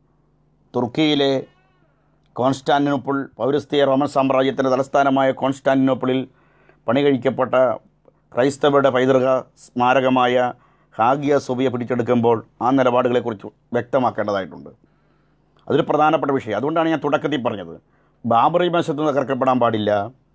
തുർക്കിയിലെ കോൺസ്റ്റാന്റിനോപ്പിൾ പൗരസ്ത്യ റോമൻ സാമ്രാജ്യത്തിൻ്റെ തലസ്ഥാനമായ കോൺസ്റ്റാന്റിനോപ്പിളിൽ പണി കഴിക്കപ്പെട്ട ക്രൈസ്തവരുടെ പൈതൃക സ്മാരകമായ ഹാഗിയ സോബിയ പിടിച്ചെടുക്കുമ്പോൾ ആ നിലപാടുകളെക്കുറിച്ച് വ്യക്തമാക്കേണ്ടതായിട്ടുണ്ട് അതൊരു പ്രധാനപ്പെട്ട വിഷയം അതുകൊണ്ടാണ് ഞാൻ തുടക്കത്തിൽ പറഞ്ഞത് ബാബറി മസ്ജിദ് തകർക്കപ്പെടാൻ പാടില്ല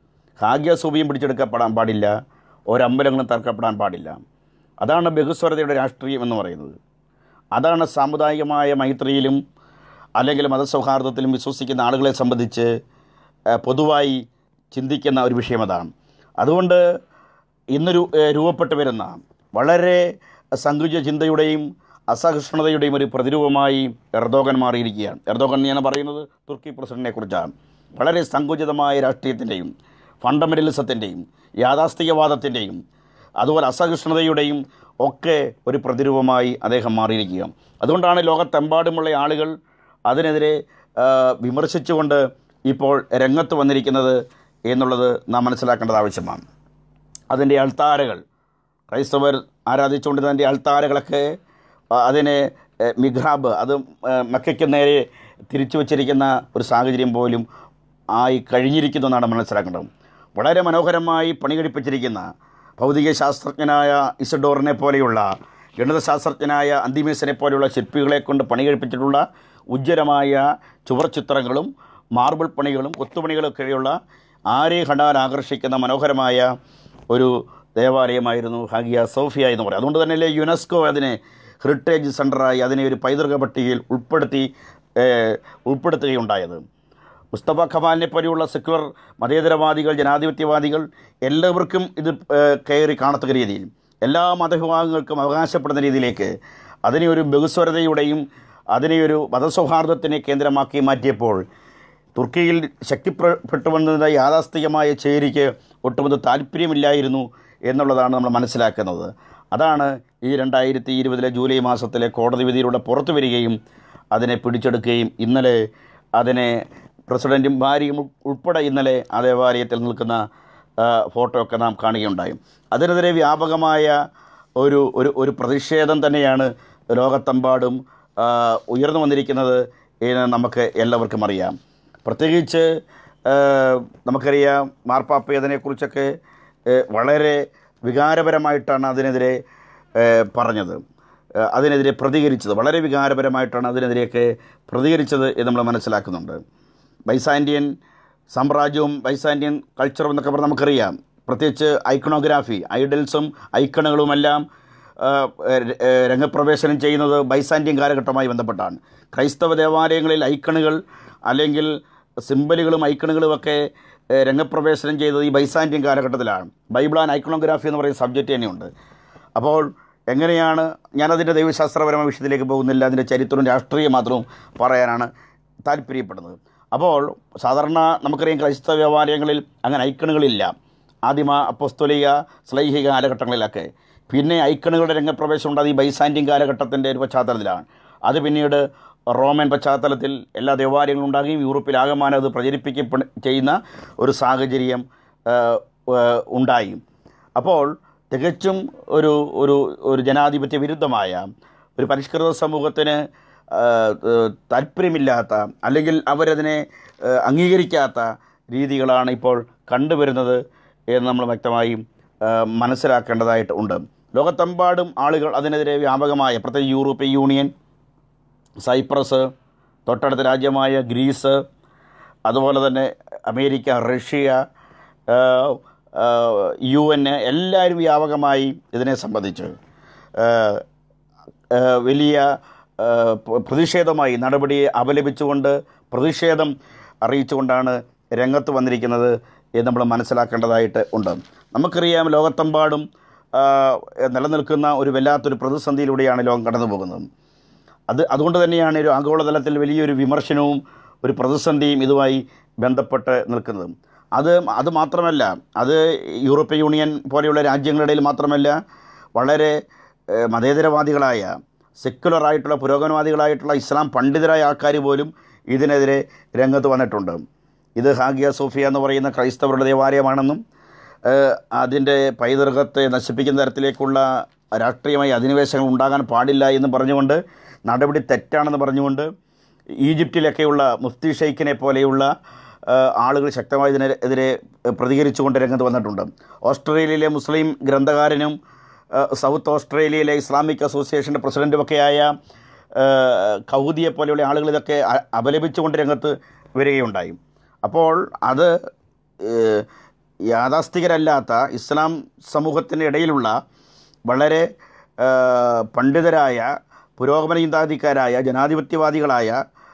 ഹാഗിയ സൂബിയും പിടിച്ചെടുക്കപ്പെടാൻ പാടില്ല ഒരമ്പലങ്ങളും തകർക്കപ്പെടാൻ പാടില്ല അതാണ് ബഹുസ്വരതയുടെ രാഷ്ട്രീയം എന്ന് പറയുന്നത് അതാണ് സാമുദായികമായ മൈത്രിയിലും അല്ലെങ്കിൽ മതസൗഹാർദ്ദത്തിലും വിശ്വസിക്കുന്ന ആളുകളെ സംബന്ധിച്ച് ഏഹ്, പൊതുവായി ചിന്തിക്കുന്ന ഒരു വിഷയം അതാണ് അതുകൊണ്ട് ഇന്ന് രു- ഏഹ്, രൂപപ്പെട്ടു വരുന്ന വളരെ സങ്കുച ചിന്തയുടെയും അസഹിഷ്ണുതയുടെയും ഒരു പ്രതിരൂപമായി എർദോഗൻ മാറിയിരിക്കുകയാണ് എർദോഗൻ ഞാൻ പറയുന്നത് തുർക്കി പ്രസിഡന്റിനെ കുറിച്ചാണ് വളരെ സങ്കുചിതമായ രാഷ്ട്രീയത്തിൻ്റെയും ഫണ്ടമെൻ്റലിസത്തിൻ്റെയും യാഥാസ്ഥികവാദത്തിൻ്റെയും അതുപോലെ അസഹിഷ്ണുതയുടെയും ഒക്കെ ഒരു പ്രതിരൂപമായി അദ്ദേഹം മാറിയിരിക്കുക അതുകൊണ്ടാണ് ലോകത്തെമ്പാടുമുള്ള ആളുകൾ അതിനെതിരെ ആ, വിമർശിച്ചുകൊണ്ട് ഇപ്പോൾ രംഗത്ത് വന്നിരിക്കുന്നത് എന്നുള്ളത് നാം മനസ്സിലാക്കേണ്ടത് ആവശ്യമാണ് അതിൻ്റെ അൾത്താരകൾ ക്രൈസ്തവർ ആരാധിച്ചുകൊണ്ടിരുന്നതിൻ്റെ അൾത്താരകളൊക്കെ ആ, അതിനെ എ, മിഹ്റാബ് അത് ഏ, മക്കയ്ക്ക് നേരെ തിരിച്ചു വച്ചിരിക്കുന്ന ഒരു സാഹചര്യം പോലും ആയി കഴിഞ്ഞിരിക്കുന്നു എന്നാണ് മനസ്സിലാക്കേണ്ടത് വളരെ മനോഹരമായി പണി കഴിപ്പിച്ചിരിക്കുന്ന ഭൗതിക ശാസ്ത്രജ്ഞനായ ഇസഡോറിനെ പോലെയുള്ള ഗണിതശാസ്ത്രജ്ഞനായ അന്തിമേസിനെ പോലെയുള്ള ശില്പികളെ കൊണ്ട് പണി കഴിപ്പിച്ചിട്ടുള്ള ഉജ്ജ്വലമായ ചുവർ ചിത്രങ്ങളും മാർബിൾ പണികളും കൊത്തുപണികളൊക്കെയുള്ള ആരെ കണ്ടാൽ ആകർഷിക്കുന്ന മനോഹരമായ ഒരു ദേവാലയമായിരുന്നു ഹാഗിയ സോഫിയ എന്ന് പറയും അതുകൊണ്ട് തന്നെയല്ലേ യുനെസ്കോ അതിനെ ഹെറിറ്റേജ് സെൻ്ററായി അതിനെ ഒരു പൈതൃക പട്ടികയിൽ ഉൾപ്പെടുത്തി ഏഹ്, ഉൾപ്പെടുത്തുകയുണ്ടായത് മുസ്തഫ ഖമാലിനെ പോലെയുള്ള സെക്യുലർ മതേതരവാദികൾ ജനാധിപത്യവാദികൾ എല്ലാവർക്കും ഇത് ഏഹ്, കയറി കാണത്തക്ക രീതിയിൽ എല്ലാ മതവിഭാഗങ്ങൾക്കും അവകാശപ്പെടുന്ന രീതിയിലേക്ക് അതിനെ ഒരു ബഹുസ്വരതയുടെയും അതിനെ ഒരു മതസൗഹാർദ്ദത്തിനെ കേന്ദ്രമാക്കി മാറ്റിയപ്പോൾ തുർക്കിയിൽ ശക്തിപ്പെട്ടു വന്നത് യാഥാസ്ഥികമായ ചേരിക്ക് ഒട്ടുമൊത്ത താല്പര്യമില്ലായിരുന്നു എന്നുള്ളതാണ് നമ്മൾ മനസ്സിലാക്കുന്നത് അതാണ് ഈ രണ്ടായിരത്തി ഇരുപതിലെ ജൂലൈ മാസത്തിലെ കോടതി വിധിയിലൂടെ പുറത്തു വരികയും അതിനെ പിടിച്ചെടുക്കുകയും ഇന്നലെ അതിനെ പ്രസിഡൻറ്റും ഭാര്യയും ഉൾ- ഉൾപ്പെടെ ഇന്നലെ ആ ദേവാലയത്തിൽ നിൽക്കുന്ന ആ, ഫോട്ടോ ഒക്കെ നാം കാണുകയുണ്ടായി അതിനെതിരെ വ്യാപകമായ ഒരു ഒരു ഒരു പ്രതിഷേധം തന്നെയാണ് ലോകത്തെമ്പാടും ആ, ഉയർന്നു വന്നിരിക്കുന്നത് എന്ന് നമുക്ക് എല്ലാവർക്കും അറിയാം പ്രത്യേകിച്ച് ആ, നമുക്കറിയാം മാർപ്പാപ്പ അതിനെക്കുറിച്ചൊക്കെ ഏ, വളരെ വികാരപരമായിട്ടാണ് അതിനെതിരെ ഏ, പറഞ്ഞത് ഏ, അതിനെതിരെ പ്രതികരിച്ചത് വളരെ വികാരപരമായിട്ടാണ് അതിനെതിരെയൊക്കെ പ്രതികരിച്ചത് എന്ന് നമ്മൾ മനസ്സിലാക്കുന്നുണ്ട് ബൈസാൻഡിയൻ സാമ്രാജ്യവും ബൈസാൻഡിയൻ കൾച്ചറും എന്നൊക്കെ പറഞ്ഞാൽ നമുക്കറിയാം പ്രത്യേകിച്ച് ഐക്കണോഗ്രാഫി ഐഡൽസും ഐക്കണുകളുമെല്ലാം ആ, ര- ഏ, രംഗപ്രവേശനം ചെയ്യുന്നത് ബൈസാൻഡിയൻ കാലഘട്ടവുമായി ബന്ധപ്പെട്ടാണ് ക്രൈസ്തവ ദേവാലയങ്ങളിൽ ഐക്കണുകൾ അല്ലെങ്കിൽ സിമ്പലുകളും ഐക്കണുകളും ഒക്കെ ഏ, രംഗപ്രവേശനം ചെയ്തത് ഈ ബൈസാൻഡിയൻ കാലഘട്ടത്തിലാണ് ബൈബിൾ ആൻഡ് ഐക്കണോഗ്രാഫി എന്ന് പറയുന്ന സബ്ജക്റ്റ് തന്നെയുണ്ട് അപ്പോൾ എങ്ങനെയാണ് ഞാനതിൻ്റെ ദൈവശാസ്ത്രപരമായ വിഷയത്തിലേക്ക് പോകുന്നില്ല അതിൻ്റെ ചരിത്രവും രാഷ്ട്രീയം മാത്രവും പറയാനാണ് താല്പര്യപ്പെടുന്നത് അപ്പോൾ സാധാരണ നമുക്കറിയാം ക്രൈസ്തവ ദേവാലയങ്ങളിൽ അങ്ങനെ ഐക്കണുകളില്ല ആദിമ അപ്പസ്തോലിക ശ്ലൈഹിക കാലഘട്ടങ്ങളിലൊക്കെ പിന്നെ ഐക്കണുകളുടെ രംഗപ്രവേശം ഉണ്ടായത് ഈ ബൈസാൻഡിയൻ കാലഘട്ടത്തിൻ്റെ ഒരു പശ്ചാത്തലത്തിലാണ് അത് പിന്നീട് റോമൻ പശ്ചാത്തലത്തിൽ എല്ലാ ദേവാലയങ്ങളും ഉണ്ടാകുകയും യൂറോപ്പിലാകമാനം അത് പ്രചരിപ്പിക്കപ്പെട ചെയ്യുന്ന ഒരു സാഹചര്യം ആ, ആ, ഉണ്ടായി അപ്പോൾ തികച്ചും ഒരു ഒരു ഒരു ജനാധിപത്യ വിരുദ്ധമായ ഒരു പരിഷ്കൃത സമൂഹത്തിന് ആ, ഏഹ്, താല്പര്യമില്ലാത്ത അല്ലെങ്കിൽ അവരതിനെ ഏഹ്, അംഗീകരിക്കാത്ത രീതികളാണ് ഇപ്പോൾ കണ്ടുവരുന്നത് എന്ന് നമ്മൾ വ്യക്തമായും ഏഹ്, മനസ്സിലാക്കേണ്ടതായിട്ട് ഉണ്ട് ലോകത്തെമ്പാടും ആളുകൾ അതിനെതിരെ വ്യാപകമായ പ്രത്യേകിച്ച് യൂറോപ്യൻ യൂണിയൻ സൈപ്രസ് തൊട്ടടുത്ത രാജ്യമായ ഗ്രീസ് അതുപോലെ തന്നെ അമേരിക്ക റഷ്യ ആ, ആ, യു എൻ എല്ലാവരും വ്യാപകമായി ഇതിനെ സംബന്ധിച്ച് ആ, ആ, വലിയ ആ, പ്ര- പ്രതിഷേധമായി നടപടിയെ അപലപിച്ചുകൊണ്ട് പ്രതിഷേധം അറിയിച്ചുകൊണ്ടാണ് രംഗത്ത് വന്നിരിക്കുന്നത് എന്ന് നമ്മൾ മനസ്സിലാക്കേണ്ടതായിട്ട് ഉണ്ട് നമുക്കറിയാം ലോകത്തെമ്പാടും ആ, നിലനിൽക്കുന്ന ഒരു വല്ലാത്തൊരു പ്രതിസന്ധിയിലൂടെയാണ് ലോകം കടന്നു പോകുന്നത് അത് അതുകൊണ്ട് തന്നെയാണ് ഒരു ആഗോളതലത്തിൽ വലിയൊരു വിമർശനവും ഒരു പ്രതിസന്ധിയും ഇതുമായി ബന്ധപ്പെട്ട് നിൽക്കുന്നത് അത് അത് മാത്രമല്ല അത് യൂറോപ്യൻ യൂണിയൻ പോലെയുള്ള രാജ്യങ്ങളുടെ ഇടയിൽ മാത്രമല്ല വളരെ ഏഹ്, മതേതരവാദികളായ സെക്യുലറായിട്ടുള്ള പുരോഗമനവാദികളായിട്ടുള്ള ഇസ്ലാം പണ്ഡിതരായ ആൾക്കാർ പോലും ഇതിനെതിരെ രംഗത്ത് വന്നിട്ടുണ്ട് ഇത് ഹാഗിയ സോഫിയ എന്ന് പറയുന്ന ക്രൈസ്തവരുടെ ദേവാലയമാണെന്നും ഏഹ്, അതിൻ്റെ പൈതൃകത്തെ നശിപ്പിക്കുന്ന തരത്തിലേക്കുള്ള രാഷ്ട്രീയമായ അധിനിവേശങ്ങൾ ഉണ്ടാകാൻ പാടില്ല എന്ന് പറഞ്ഞുകൊണ്ട് നടപടി തെറ്റാണെന്ന് പറഞ്ഞുകൊണ്ട് ഈജിപ്തിലൊക്കെയുള്ള മുഫ്തി ഷെയ്ഖിനെ പോലെയുള്ള ഏഹ്, ആളുകൾ ശക്തമായി ഇതിനെതിരെ പ്രതികരിച്ചുകൊണ്ട് രംഗത്ത് വന്നിട്ടുണ്ട് ഓസ്ട്രേലിയയിലെ മുസ്ലിം ഗ്രന്ഥകാരനും ഏഹ്, സൗത്ത് ഓസ്ട്രേലിയയിലെ ഇസ്ലാമിക് അസോസിയേഷൻ്റെ പ്രസിഡൻറ്റുമൊക്കെയായ ഏഹ്, കൗദിയെ പോലെയുള്ള ആളുകൾ ഇതൊക്കെ അ- അപലപിച്ചുകൊണ്ട് രംഗത്ത് വരികയുണ്ടായി അപ്പോൾ അത് ഏഹ്, യാഥാസ്ഥികരല്ലാത്ത ഇസ്ലാം സമൂഹത്തിൻ്റെ ഇടയിലുള്ള വളരെ ഏഹ്, പണ്ഡിതരായ പുരോഗമന ചിന്താധിക്കാരായ ജനാധിപത്യവാദികളായ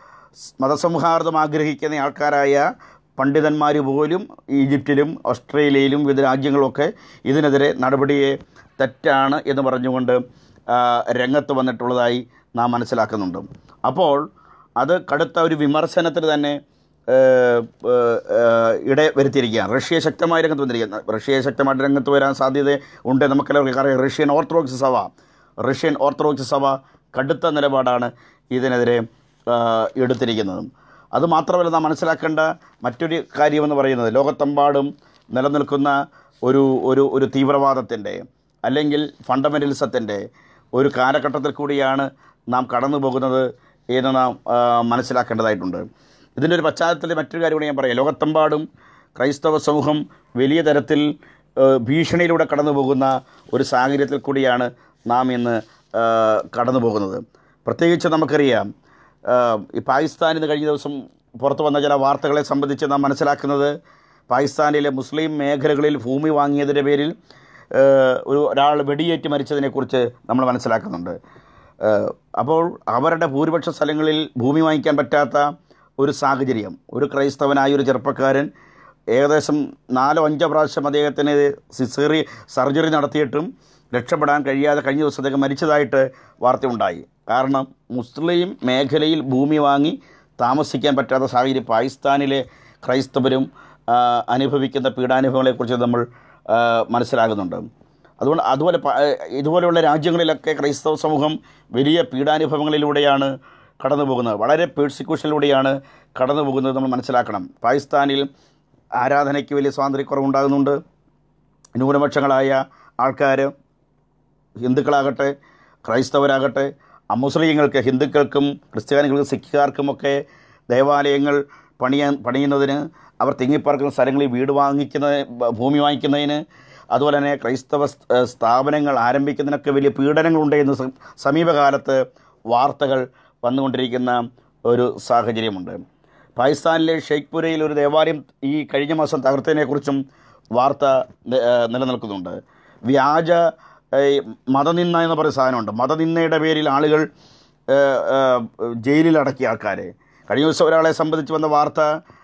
സ് മതസൗഹാർദ്ദം ആഗ്രഹിക്കുന്ന ആൾക്കാരായ പണ്ഡിതന്മാർ പോലും ഈജിപ്തിലും ഓസ്ട്രേലിയയിലും വിവിധ രാജ്യങ്ങളുമൊക്കെ ഇതിനെതിരെ നടപടിയെ തെറ്റാണ് എന്ന് പറഞ്ഞുകൊണ്ട് ആ, രംഗത്ത് വന്നിട്ടുള്ളതായി നാം മനസ്സിലാക്കുന്നുണ്ട് അപ്പോൾ അത് കടുത്ത ഒരു വിമർശനത്തിന് തന്നെ ഏഹ്, ഏഹ്, ഏഹ്, ഇട വരുത്തിയിരിക്കുകയാണ് റഷ്യ ശക്തമായ രംഗത്ത് വന്നിരിക്കുകയാണ് റഷ്യ ശക്തമായിട്ട് രംഗത്ത് വരാൻ സാധ്യത ഉണ്ട് നമുക്കെല്ലാവർക്കും അറിയാം റഷ്യൻ ഓർത്തഡോക്സ് സഭ റഷ്യൻ ഓർത്തഡോക്സ് സഭ കടുത്ത നിലപാടാണ് ഇതിനെതിരെ ആഹ്, എടുത്തിരിക്കുന്നത് അതുമാത്രമല്ല നാം മനസ്സിലാക്കേണ്ട മറ്റൊരു കാര്യമെന്ന് പറയുന്നത് ലോകത്തെമ്പാടും നിലനിൽക്കുന്ന ഒരു ഒരു ഒരു തീവ്രവാദത്തിൻ്റെ അല്ലെങ്കിൽ ഫണ്ടമെൻ്റലിസത്തിൻ്റെ ഒരു കാലഘട്ടത്തിൽ കൂടിയാണ് നാം കടന്നു പോകുന്നത് എന്ന് നാം ആ, മനസ്സിലാക്കേണ്ടതായിട്ടുണ്ട് ഇതിൻ്റെ ഒരു പശ്ചാത്തലത്തിൽ മറ്റൊരു കാര്യം കൂടി ഞാൻ പറയാം ലോകത്തെമ്പാടും ക്രൈസ്തവ സമൂഹം വലിയ തരത്തിൽ ആ, ഭീഷണിയിലൂടെ കടന്നു പോകുന്ന ഒരു സാഹചര്യത്തിൽ കൂടിയാണ് നാം ഇന്ന് ആ, കടന്നു പോകുന്നത് പ്രത്യേകിച്ച് നമുക്കറിയാം ആ, ഈ പാകിസ്ഥാനിൽ നിന്ന് കഴിഞ്ഞ ദിവസം പുറത്തു വന്ന ചില വാർത്തകളെ സംബന്ധിച്ച് നാം മനസ്സിലാക്കുന്നത് പാകിസ്ഥാനിലെ മുസ്ലിം മേഖലകളിൽ ഭൂമി വാങ്ങിയതിൻ്റെ പേരിൽ ആ, ഒരു ഒരാൾ വെടിയേറ്റ് മരിച്ചതിനെക്കുറിച്ച് നമ്മൾ മനസ്സിലാക്കുന്നുണ്ട് ആ, അപ്പോൾ അവരുടെ ഭൂരിപക്ഷ സ്ഥലങ്ങളിൽ ഭൂമി വാങ്ങിക്കാൻ പറ്റാത്ത ഒരു സാഹചര്യം ഒരു ക്രൈസ്തവനായ ഒരു ചെറുപ്പക്കാരൻ ഏകദേശം നാലോ അഞ്ചോ പ്രാവശ്യം അദ്ദേഹത്തിന് സിസേറി സർജറി നടത്തിയിട്ടും രക്ഷപ്പെടാൻ കഴിയാതെ കഴിഞ്ഞ ദിവസം അദ്ദേഹം മരിച്ചതായിട്ട് വാർത്തയുണ്ടായി കാരണം മുസ്ലിം മേഖലയിൽ ഭൂമി വാങ്ങി താമസിക്കാൻ പറ്റാത്ത സാഹചര്യം പാകിസ്ഥാനിലെ ക്രൈസ്തവരും ആ, അനുഭവിക്കുന്ന പീഡാനുഭവങ്ങളെക്കുറിച്ച് നമ്മൾ ആ, മനസ്സിലാകുന്നുണ്ട് അതുകൊണ്ട് അതുപോലെ പ- ഇതുപോലെയുള്ള രാജ്യങ്ങളിലൊക്കെ ക്രൈസ്തവ സമൂഹം വലിയ പീഡാനുഭവങ്ങളിലൂടെയാണ് കടന്നു പോകുന്നത് വളരെ പേഴ്സിക്യൂഷനിലൂടെയാണ് കടന്നു പോകുന്നത് നമ്മൾ മനസ്സിലാക്കണം പാകിസ്ഥാനിൽ ആരാധനയ്ക്ക് വലിയ സ്വാതന്ത്ര്യക്കുറവുണ്ടാകുന്നുണ്ട് ന്യൂനപക്ഷങ്ങളായ ആൾക്കാർ ഹിന്ദുക്കളാകട്ടെ ക്രൈസ്തവരാകട്ടെ അമുസ്ലിങ്ങൾക്ക് ഹിന്ദുക്കൾക്കും ക്രിസ്ത്യാനികൾക്കും സിഖുകാർക്കുമൊക്കെ ദേവാലയങ്ങൾ പണിയാൻ പണിയുന്നതിന് അവർ തിങ്ങിപ്പാർക്കുന്ന സ്ഥലങ്ങളിൽ വീട് വാങ്ങിക്കുന്ന ഭൂമി വാങ്ങിക്കുന്നതിന് അതുപോലെ തന്നെ ക്രൈസ്തവ സ്- ഏഹ് സ്ഥാപനങ്ങൾ ആരംഭിക്കുന്നതിനൊക്കെ വലിയ പീഡനങ്ങളുണ്ട് എന്ന് സ- സമീപകാലത്ത് വാർത്തകൾ വന്നുകൊണ്ടിരിക്കുന്ന ഒരു സാഹചര്യമുണ്ട് പാകിസ്ഥാനിലെ ഷെയ്ഖ്പുരയിൽ ഒരു ദേവാലയം ഈ കഴിഞ്ഞ മാസം തകർത്തതിനെക്കുറിച്ചും വാർത്ത നി- ഏഹ് നിലനിൽക്കുന്നുണ്ട് വ്യാജ ഏഹ് മതനിന്ദ എന്ന് പറയുന്ന സാധനമുണ്ട് മതനിന്ദയുടെ പേരിൽ ആളുകൾ ഏഹ്, ഏഹ്, ജയിലിൽ അടക്കിയ ആൾക്കാരെ കഴിഞ്ഞ ദിവസം ഒരാളെ സംബന്ധിച്ച് വന്ന വാർത്ത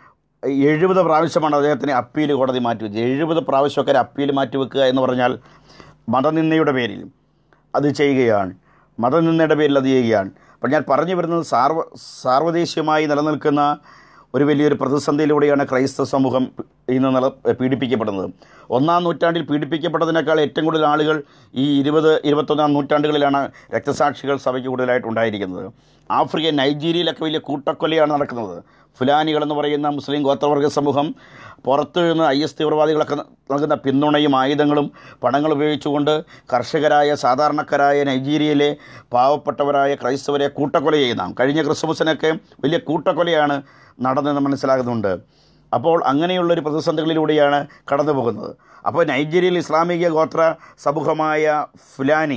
എഴുപത് പ്രാവശ്യമാണ് അദ്ദേഹത്തിന് അപ്പീൽ കോടതി മാറ്റിവെച്ചത് എഴുപത് പ്രാവശ്യമൊക്കെ അപ്പീൽ മാറ്റിവെക്കുക എന്ന് പറഞ്ഞാൽ മതനിന്ദയുടെ പേരിൽ അത് ചെയ്യുകയാണ് മതനിന്ദയുടെ പേരിൽ അത് ചെയ്യുകയാണ് അപ്പോൾ ഞാൻ പറഞ്ഞു വരുന്നത് സാർവ സാർവദേശീയമായി നിലനിൽക്കുന്ന ഒരു വലിയൊരു പ്രതിസന്ധിയിലൂടെയാണ് ക്രൈസ്തവ സമൂഹം ഇന്ന് നില പീഡിപ്പിക്കപ്പെടുന്നത് ഒന്നാം നൂറ്റാണ്ടിൽ പീഡിപ്പിക്കപ്പെട്ടതിനേക്കാൾ ഏറ്റവും കൂടുതൽ ആളുകൾ ഈ ഇരുപത് ഇരുപത്തൊന്നാം നൂറ്റാണ്ടുകളിലാണ് രക്തസാക്ഷികൾ സഭയ്ക്ക് കൂടുതലായിട്ട് ഉണ്ടായിരിക്കുന്നത് ആഫ്രിക്ക നൈജീരിയയിലൊക്കെ വലിയ കൂട്ടക്കൊലയാണ് നടക്കുന്നത് ഫുലാനികൾ എന്ന് പറയുന്ന മുസ്ലിം ഗോത്രവർഗ സമൂഹം പുറത്തു നിന്ന് ഐ എസ് തീവ്രവാദികളൊക്കെ നൽകുന്ന പിന്തുണയും ആയുധങ്ങളും പണങ്ങൾ ഉപയോഗിച്ചുകൊണ്ട് കർഷകരായ സാധാരണക്കാരായ നൈജീരിയയിലെ പാവപ്പെട്ടവരായ ക്രൈസ്തവരെ കൂട്ടക്കൊല ചെയ്യുന്ന കഴിഞ്ഞ ക്രിസ്മസിനൊക്കെ വലിയ കൂട്ടക്കൊലയാണ് നടന്നതെന്ന് മനസ്സിലാകുന്നുണ്ട് അപ്പോൾ അങ്ങനെയുള്ളൊരു പ്രതിസന്ധികളിലൂടെയാണ് കടന്നു പോകുന്നത് അപ്പോൾ നൈജീരിയയിൽ ഇസ്ലാമിക ഗോത്ര സമൂഹമായ ഫുലാനി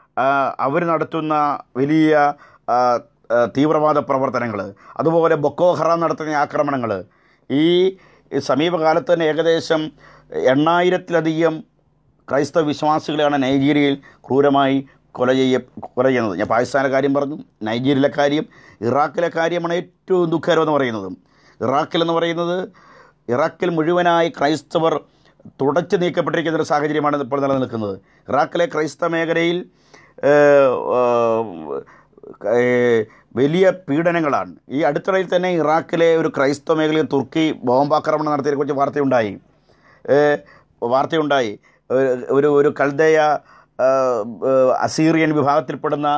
അവർ നടത്തുന്ന വലിയ ആ, ആ, തീവ്രവാദ പ്രവർത്തനങ്ങൾ അതുപോലെ ബൊക്കോ ഹറാം നടത്തുന്ന ആക്രമണങ്ങൾ ഈ സമീപകാലത്ത് തന്നെ ഏകദേശം എണ്ണായിരത്തിലധികം ക്രൈസ്തവ വിശ്വാസികളെയാണ് നൈജീരിയയിൽ ക്രൂരമായി കൊല ചെയ്യ കൊല ചെയ്യുന്നത് ഞാൻ പാകിസ്ഥാൻ്റെ കാര്യം പറഞ്ഞു നൈജീരിയയിലെ കാര്യം ഇറാഖിലെ കാര്യമാണ് ഏറ്റവും ദുഃഖകരമെന്ന് പറയുന്നത് ഇറാഖിൽ എന്ന് പറയുന്നത് ഇറാഖിൽ മുഴുവനായി ക്രൈസ്തവർ തുടച്ചു നീക്കപ്പെട്ടിരിക്കുന്ന ഒരു സാഹചര്യമാണ് ഇപ്പോൾ നിലനിൽക്കുന്നത് ഇറാഖിലെ ക്രൈസ്തവ മേഖലയിൽ ഏഹ്, ഏഹ്, വലിയ പീഡനങ്ങളാണ് ഈ അടുത്തിടയിൽ തന്നെ ഇറാഖിലെ ഒരു ക്രൈസ്തവ മേഖലയിൽ തുർക്കി ബോംബാക്രമണം നടത്തിയതിനെക്കുറിച്ച് വാർത്തയുണ്ടായി ഏഹ്, വാർത്തയുണ്ടായി ഒരു- ഒരു ഒരു കൽദയ ഏഹ്, ഏഹ്, അസീറിയൻ വിഭാഗത്തിൽപ്പെടുന്ന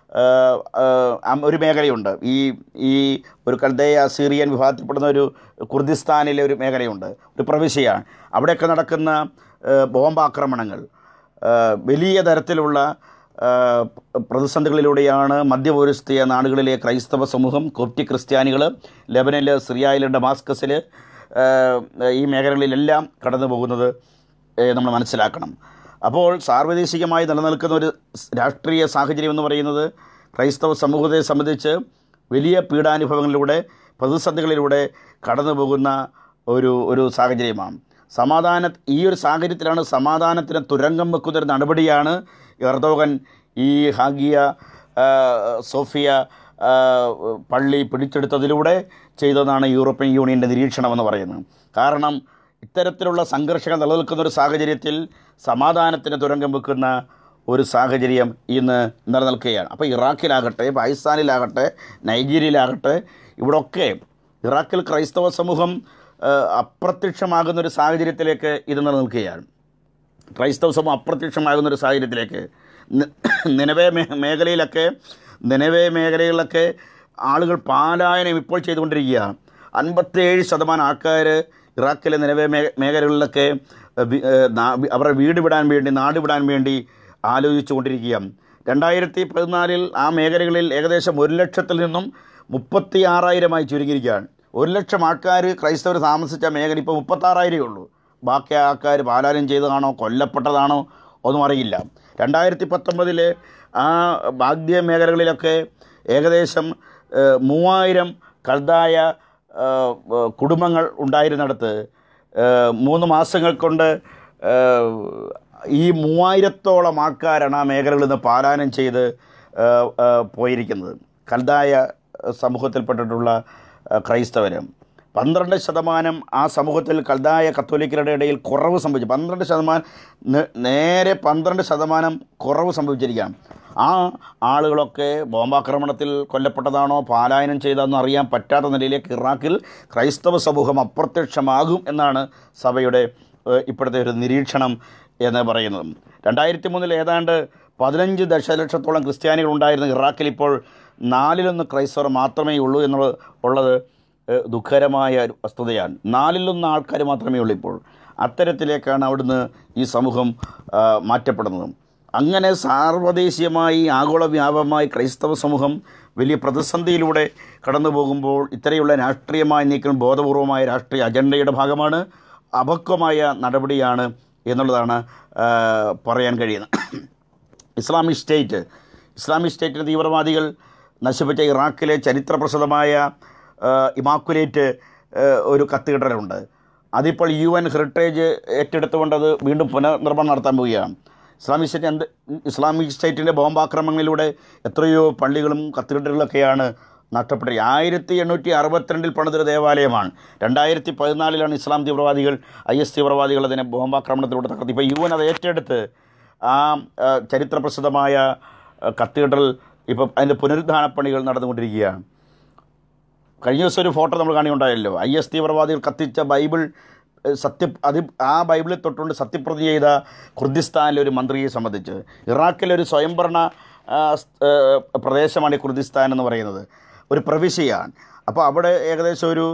ഏഹ്, ഏഹ്, അം- ഒരു മേഖലയുണ്ട് ഈ ഈ ഒരു കൽദയ സിറിയൻ വിഭാഗത്തിൽപ്പെടുന്ന ഒരു കുർദിസ്ഥാനിലെ ഒരു മേഖലയുണ്ട് ഒരു പ്രവിശ്യയാണ് അവിടെയൊക്കെ നടക്കുന്ന ഏഹ്, ബോംബാക്രമണങ്ങൾ ഏഹ്, വലിയ തരത്തിലുള്ള ഏഹ്, പ്രതിസന്ധികളിലൂടെയാണ് മധ്യപൗരസ്ത്യ നാടുകളിലെ ക്രൈസ്തവ സമൂഹം കോപ്റ്റി ക്രിസ്ത്യാനികൾ ലെബനനിൽ സിറിയയിൽ ഡമാസ്കസിൽ ഏഹ്, ഈ മേഖലകളിലെല്ലാം കടന്നു പോകുന്നത് ഏഹ്, നമ്മൾ മനസ്സിലാക്കണം അപ്പോൾ സാർവദേശികമായി നിലനിൽക്കുന്ന ഒരു സ് രാഷ്ട്രീയ സാഹചര്യം എന്ന് പറയുന്നത് ക്രൈസ്തവ സമൂഹത്തെ സംബന്ധിച്ച് വലിയ പീഡാനുഭവങ്ങളിലൂടെ പ്രതിസന്ധികളിലൂടെ കടന്നു പോകുന്ന ഒരു ഒരു സാഹചര്യമാണ് സമാധാന ഈ ഒരു സാഹചര്യത്തിലാണ് സമാധാനത്തിന് തുരങ്കം വെക്കുന്ന ഒരു നടപടിയാണ് എർദോഗൻ ഈ ഹാഗിയ ആ, സോഫിയ ആ, പള്ളി പിടിച്ചെടുത്തതിലൂടെ ചെയ്തതാണ് യൂറോപ്യൻ യൂണിയൻ്റെ നിരീക്ഷണമെന്ന് പറയുന്നത് കാരണം ഇത്തരത്തിലുള്ള സംഘർഷങ്ങൾ നിലനിൽക്കുന്ന ഒരു സാഹചര്യത്തിൽ സമാധാനത്തിന് തുരങ്കം വെക്കുന്ന ഒരു സാഹചര്യം ഇന്ന് നിലനിൽക്കുകയാണ് അപ്പോൾ ഇറാഖിലാകട്ടെ പാകിസ്ഥാനിലാകട്ടെ നൈജീരിയയിലാകട്ടെ ഇവിടൊക്കെ ഇറാഖിൽ ക്രൈസ്തവ സമൂഹം ആ, അപ്രത്യക്ഷമാകുന്ന ഒരു സാഹചര്യത്തിലേക്ക് ഇത് നിലനിൽക്കുകയാണ് ക്രൈസ്തവ സമൂഹം അപ്രത്യക്ഷമാകുന്ന ഒരു സാഹചര്യത്തിലേക്ക് നി- നിലവേ മേ മേഖലയിലൊക്കെ നിലവേ മേഖലകളിലൊക്കെ ആളുകൾ പാലായനം ഇപ്പോൾ ചെയ്തുകൊണ്ടിരിക്കുകയാണ് അൻപത്തേഴ് ശതമാനം ആൾക്കാർ ഇറാഖിലെ നിലവേ മേ മേഖലകളിലൊക്കെ വി- ഏഹ് നാ- അവരുടെ വീട് വിടാൻ വേണ്ടി നാട് വിടാൻ വേണ്ടി ആലോചിച്ചു കൊണ്ടിരിക്കുകയാണ് രണ്ടായിരത്തി പതിനാലിൽ ആ മേഖലകളിൽ ഏകദേശം ഒരു ലക്ഷത്തിൽ നിന്നും മുപ്പത്തി ആറായിരമായി ചുരുങ്ങിയിരിക്കുകയാണ് ഒരു ലക്ഷം ആൾക്കാർ ക്രൈസ്തവർ താമസിച്ച മേഖല ഇപ്പോൾ മുപ്പത്താറായിരമേ ഉള്ളൂ ബാക്കി ആൾക്കാർ പാലായനം ചെയ്തതാണോ കൊല്ലപ്പെട്ടതാണോ ഒന്നും അറിയില്ല രണ്ടായിരത്തി പത്തൊമ്പതിൽ ആ ബാഗ്യ മേഖലകളിലൊക്കെ ഏകദേശം ഏഹ്, മൂവായിരം കൽതായ ഏഹ്, ഏഹ്, കുടുംബങ്ങൾ ഉണ്ടായിരുന്നിടത്ത് ഏഹ്, മൂന്ന് മാസങ്ങൾ കൊണ്ട് ഏഹ്, ഈ മൂവായിരത്തോളം ആൾക്കാരാണ് ആ മേഖലകളിൽ നിന്ന് പാലായനം ചെയ്ത് ഏഹ്, ഏഹ്, പോയിരിക്കുന്നത് കൽതായ സമൂഹത്തിൽപ്പെട്ടിട്ടുള്ള ഏഹ്, ക്രൈസ്തവരും പന്ത്രണ്ട് ശതമാനം ആ സമൂഹത്തിൽ കൽതായ കത്തോലിക്കരുടെ ഇടയിൽ കുറവ് സംഭവിച്ചു പന്ത്രണ്ട് ശതമാനം നെ- നേരെ പന്ത്രണ്ട് ശതമാനം കുറവ് സംഭവിച്ചിരിക്കുകയാണ് ആ ആളുകളൊക്കെ ബോംബാക്രമണത്തിൽ കൊല്ലപ്പെട്ടതാണോ പാലായനം ചെയ്തതെന്നോ അറിയാൻ പറ്റാത്ത നിലയിലേക്ക് ഇറാഖിൽ ക്രൈസ്തവ സമൂഹം അപ്രത്യക്ഷമാകും എന്നാണ് സഭയുടെ ഏഹ്, ഇപ്പോഴത്തെ ഒരു നിരീക്ഷണം എന്ന് പറയുന്നത് രണ്ടായിരത്തി മൂന്നിൽ ഏതാണ്ട് പതിനഞ്ച് ദശലക്ഷത്തോളം ക്രിസ്ത്യാനികൾ ഉണ്ടായിരുന്ന ഇറാഖിൽ ഇപ്പോൾ നാലിലൊന്ന് ക്രൈസ്തവർ മാത്രമേ ഉള്ളൂ എന്നുള്ളത് ഉള്ളത് ഏഹ്, ദുഃഖകരമായ ഒരു വസ്തുതയാണ് നാലിലൊന്ന് ആൾക്കാർ മാത്രമേ ഉള്ളൂ ഇപ്പോൾ അത്തരത്തിലേക്കാണ് അവിടുന്ന് ഈ സമൂഹം ആ, മാറ്റപ്പെടുന്നത് അങ്ങനെ സാർവദേശീയമായി ആഗോള വ്യാപകമായി ക്രൈസ്തവ സമൂഹം വലിയ പ്രതിസന്ധിയിലൂടെ കടന്നു പോകുമ്പോൾ ഇത്തരയുള്ള രാഷ്ട്രീയമായ നീക്കം ബോധപൂർവമായ രാഷ്ട്രീയ അജണ്ടയുടെ ഭാഗമാണ് അപക്വമായ നടപടിയാണ് എന്നുള്ളതാണ് ആ, പറയാൻ കഴിയുന്നത് ഇസ്ലാമിക് സ്റ്റേറ്റ് ഇസ്ലാമിക് സ്റ്റേറ്റിൻ്റെ തീവ്രവാദികൾ നശിപ്പിച്ച ഇറാഖിലെ ചരിത്രപ്രസിദ്ധമായ ആ, ഇമാക്കുലേറ്റ് ആ, ഒരു കത്തീഡ്രലുണ്ട് അതിപ്പോൾ യു എൻ ഹെറിറ്റേജ് ഏറ്റെടുത്തുകൊണ്ട് അത് വീണ്ടും പുനർനിർമ്മാണം നടത്താൻ പോവുകയാണ് ഇസ്ലാമിക് സ്റ്റേറ്റ് എന്ത് ഇസ്ലാമിക് സ്റ്റേറ്റിൻ്റെ ബോംബാക്രമണങ്ങളിലൂടെ എത്രയോ പള്ളികളും കത്തീഡ്രലുകളൊക്കെയാണ് നഷ്ടപ്പെട്ടത് ആയിരത്തി എണ്ണൂറ്റി അറുപത്തിരണ്ടിൽ പണിതൊരു ദേവാലയമാണ് രണ്ടായിരത്തി പതിനാലിലാണ് ഇസ്ലാം തീവ്രവാദികൾ ഐ എസ് തീവ്രവാദികൾ അതിനെ ബോംബാക്രമണത്തിലൂടെ തകർത്തി ഇപ്പോൾ യു എൻ അത് ഏറ്റെടുത്ത് ആ ആ, ചരിത്രപ്രസിദ്ധമായ ആ, കത്തീഡ്രൽ ഇപ്പോൾ അതിൻ്റെ പുനരുദ്ധാന പണികൾ നടന്നുകൊണ്ടിരിക്കുകയാണ് കഴിഞ്ഞ ദിവസം ഒരു ഫോട്ടോ നമ്മൾ കാണുകയുണ്ടായല്ലോ ഐ എസ് തീവ്രവാദികൾ കത്തിച്ച ബൈബിൾ ഏഹ്, സത്യ അത് ആ ബൈബിളിൽ തൊട്ടുകൊണ്ട് സത്യപ്രതിജ്ഞ ചെയ്ത കുർദിസ്ഥാനിലെ ഒരു മന്ത്രിയെ സംബന്ധിച്ച് ഇറാഖിലെ ഒരു സ്വയംഭരണ ആ, സ്- ഏഹ്, പ്രദേശമാണ് ഈ കുർദിസ്ഥാൻ എന്ന് പറയുന്നത് ഒരു പ്രവിശ്യയാണ് അപ്പോൾ അവിടെ ഏകദേശം ഒരു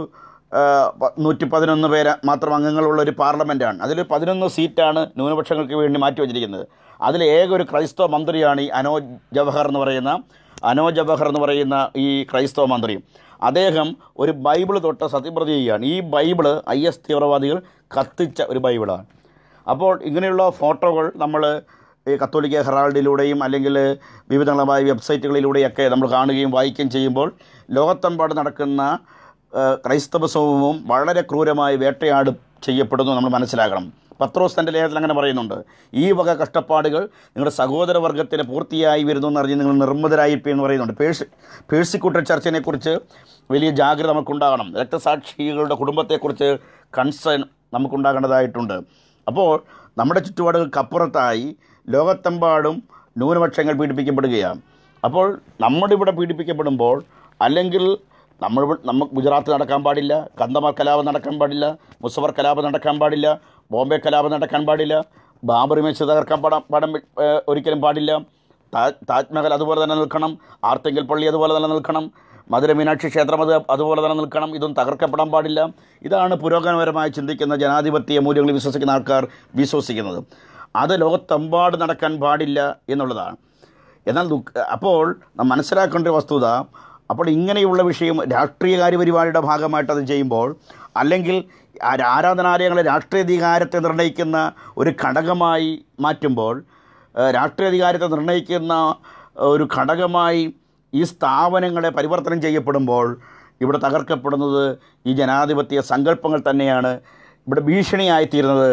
നൂറ്റി പതിനൊന്ന് പേര് മാത്രം അംഗങ്ങളുള്ള ഒരു പാർലമെൻറ്റാണ് അതിൽ പതിനൊന്ന് സീറ്റാണ് ന്യൂനപക്ഷങ്ങൾക്ക് വേണ്ടി മാറ്റി വച്ചിരിക്കുന്നത് അതിൽ ഏക ഒരു ക്രൈസ്തവ മന്ത്രിയാണ് ഈ അനോജ് ജവഹർ എന്ന് പറയുന്ന അനോ ജവഹർ എന്ന് പറയുന്ന ഈ ക്രൈസ്തവ മന്ത്രി അദ്ദേഹം ഒരു ബൈബിൾ തൊട്ട് സത്യപ്രതി ചെയ്യുകയാണ് ഈ ബൈബിള് ഐ എസ് തീവ്രവാദികൾ കത്തിച്ച ഒരു ബൈബിളാണ് അപ്പോൾ ഇങ്ങനെയുള്ള ഫോട്ടോകൾ നമ്മൾ ഈ കത്തോലിക്ക ഹെറാൾഡിലൂടെയും അല്ലെങ്കിൽ വിവിധങ്ങളായ വെബ്സൈറ്റുകളിലൂടെയൊക്കെ നമ്മൾ കാണുകയും വായിക്കുകയും ചെയ്യുമ്പോൾ ലോകത്തെമ്പാട് നടക്കുന്ന ആ, ക്രൈസ്തവ സമൂഹവും വളരെ ക്രൂരമായി വേട്ടയാട് ചെയ്യപ്പെടുന്നു നമ്മൾ മനസ്സിലാക്കണം പത്രോസ് തൻ്റെ ലേഖനത്തിൽ അങ്ങനെ പറയുന്നുണ്ട് ഈ വക കഷ്ടപ്പാടുകൾ നിങ്ങളുടെ സഹോദരവർഗത്തിന് പൂർത്തിയായി വരുന്നു എന്ന് അറിഞ്ഞ് നിങ്ങൾ നിർമ്മതരായിരിക്കും എന്ന് പറയുന്നുണ്ട് പേഴ്സ് പേഴ്സിക്യൂട്ടർ ചർച്ചിനെക്കുറിച്ച് വലിയ ജാഗ്രത നമുക്കുണ്ടാകണം രക്തസാക്ഷികളുടെ കുടുംബത്തെക്കുറിച്ച് കൺസേൺ നമുക്കുണ്ടാകേണ്ടതായിട്ടുണ്ട് അപ്പോൾ നമ്മുടെ ചുറ്റുപാടുകൾക്കപ്പുറത്തായി ലോകത്തെമ്പാടും ന്യൂനപക്ഷങ്ങൾ പീഡിപ്പിക്കപ്പെടുകയാണ് അപ്പോൾ നമ്മുടെ ഇവിടെ പീഡിപ്പിക്കപ്പെടുമ്പോൾ അല്ലെങ്കിൽ നമ്മൾ നമ്മൾ ഗുജറാത്ത് നടക്കാൻ പാടില്ല കന്തമാർ കലാപം നടക്കാൻ പാടില്ല മുസഫർ കലാപം നടക്കാൻ പാടില്ല ബോംബെ കലാപം നടക്കാൻ പാടില്ല ബാബറി മസ്ജിദ് തകർക്കാൻ പാടാൻ പാടാൻ ഏഹ്, ഒരിക്കലും പാടില്ല താജ് താജ്മഹൽ അതുപോലെ തന്നെ നിൽക്കണം ആർത്തിങ്കൽ പള്ളി അതുപോലെ തന്നെ നിൽക്കണം മധുര മീനാക്ഷി ക്ഷേത്രം അത് അതുപോലെ തന്നെ നിൽക്കണം ഇതൊന്നും തകർക്കപ്പെടാൻ പാടില്ല ഇതാണ് പുരോഗമനപരമായി ചിന്തിക്കുന്ന ജനാധിപത്യ മൂല്യങ്ങളിൽ വിശ്വസിക്കുന്ന ആൾക്കാർ വിശ്വസിക്കുന്നത് അത് ലോകത്തെമ്പാട് നടക്കാൻ പാടില്ല എന്നുള്ളതാണ് എന്നാൽ ദുഃഖ അപ്പോൾ നാം മനസ്സിലാക്കേണ്ട ഒരു വസ്തുത അപ്പോൾ ഇങ്ങനെയുള്ള വിഷയം രാഷ്ട്രീയ കാര്യപരിപാടിയുടെ ഭാഗമായിട്ട് അത് ചെയ്യുമ്പോൾ അല്ലെങ്കിൽ ആ ആരാധനാലയങ്ങളെ രാഷ്ട്രീയ അധികാരത്തെ നിർണ്ണയിക്കുന്ന ഒരു ഘടകമായി മാറ്റുമ്പോൾ ഏഹ്, രാഷ്ട്രീയ അധികാരത്തെ നിർണ്ണയിക്കുന്ന ഒരു ഘടകമായി ഈ സ്ഥാപനങ്ങളെ പരിവർത്തനം ചെയ്യപ്പെടുമ്പോൾ ഇവിടെ തകർക്കപ്പെടുന്നത് ഈ ജനാധിപത്യ സങ്കല്പങ്ങൾ തന്നെയാണ് ഇവിടെ ഭീഷണിയായിത്തീരുന്നത്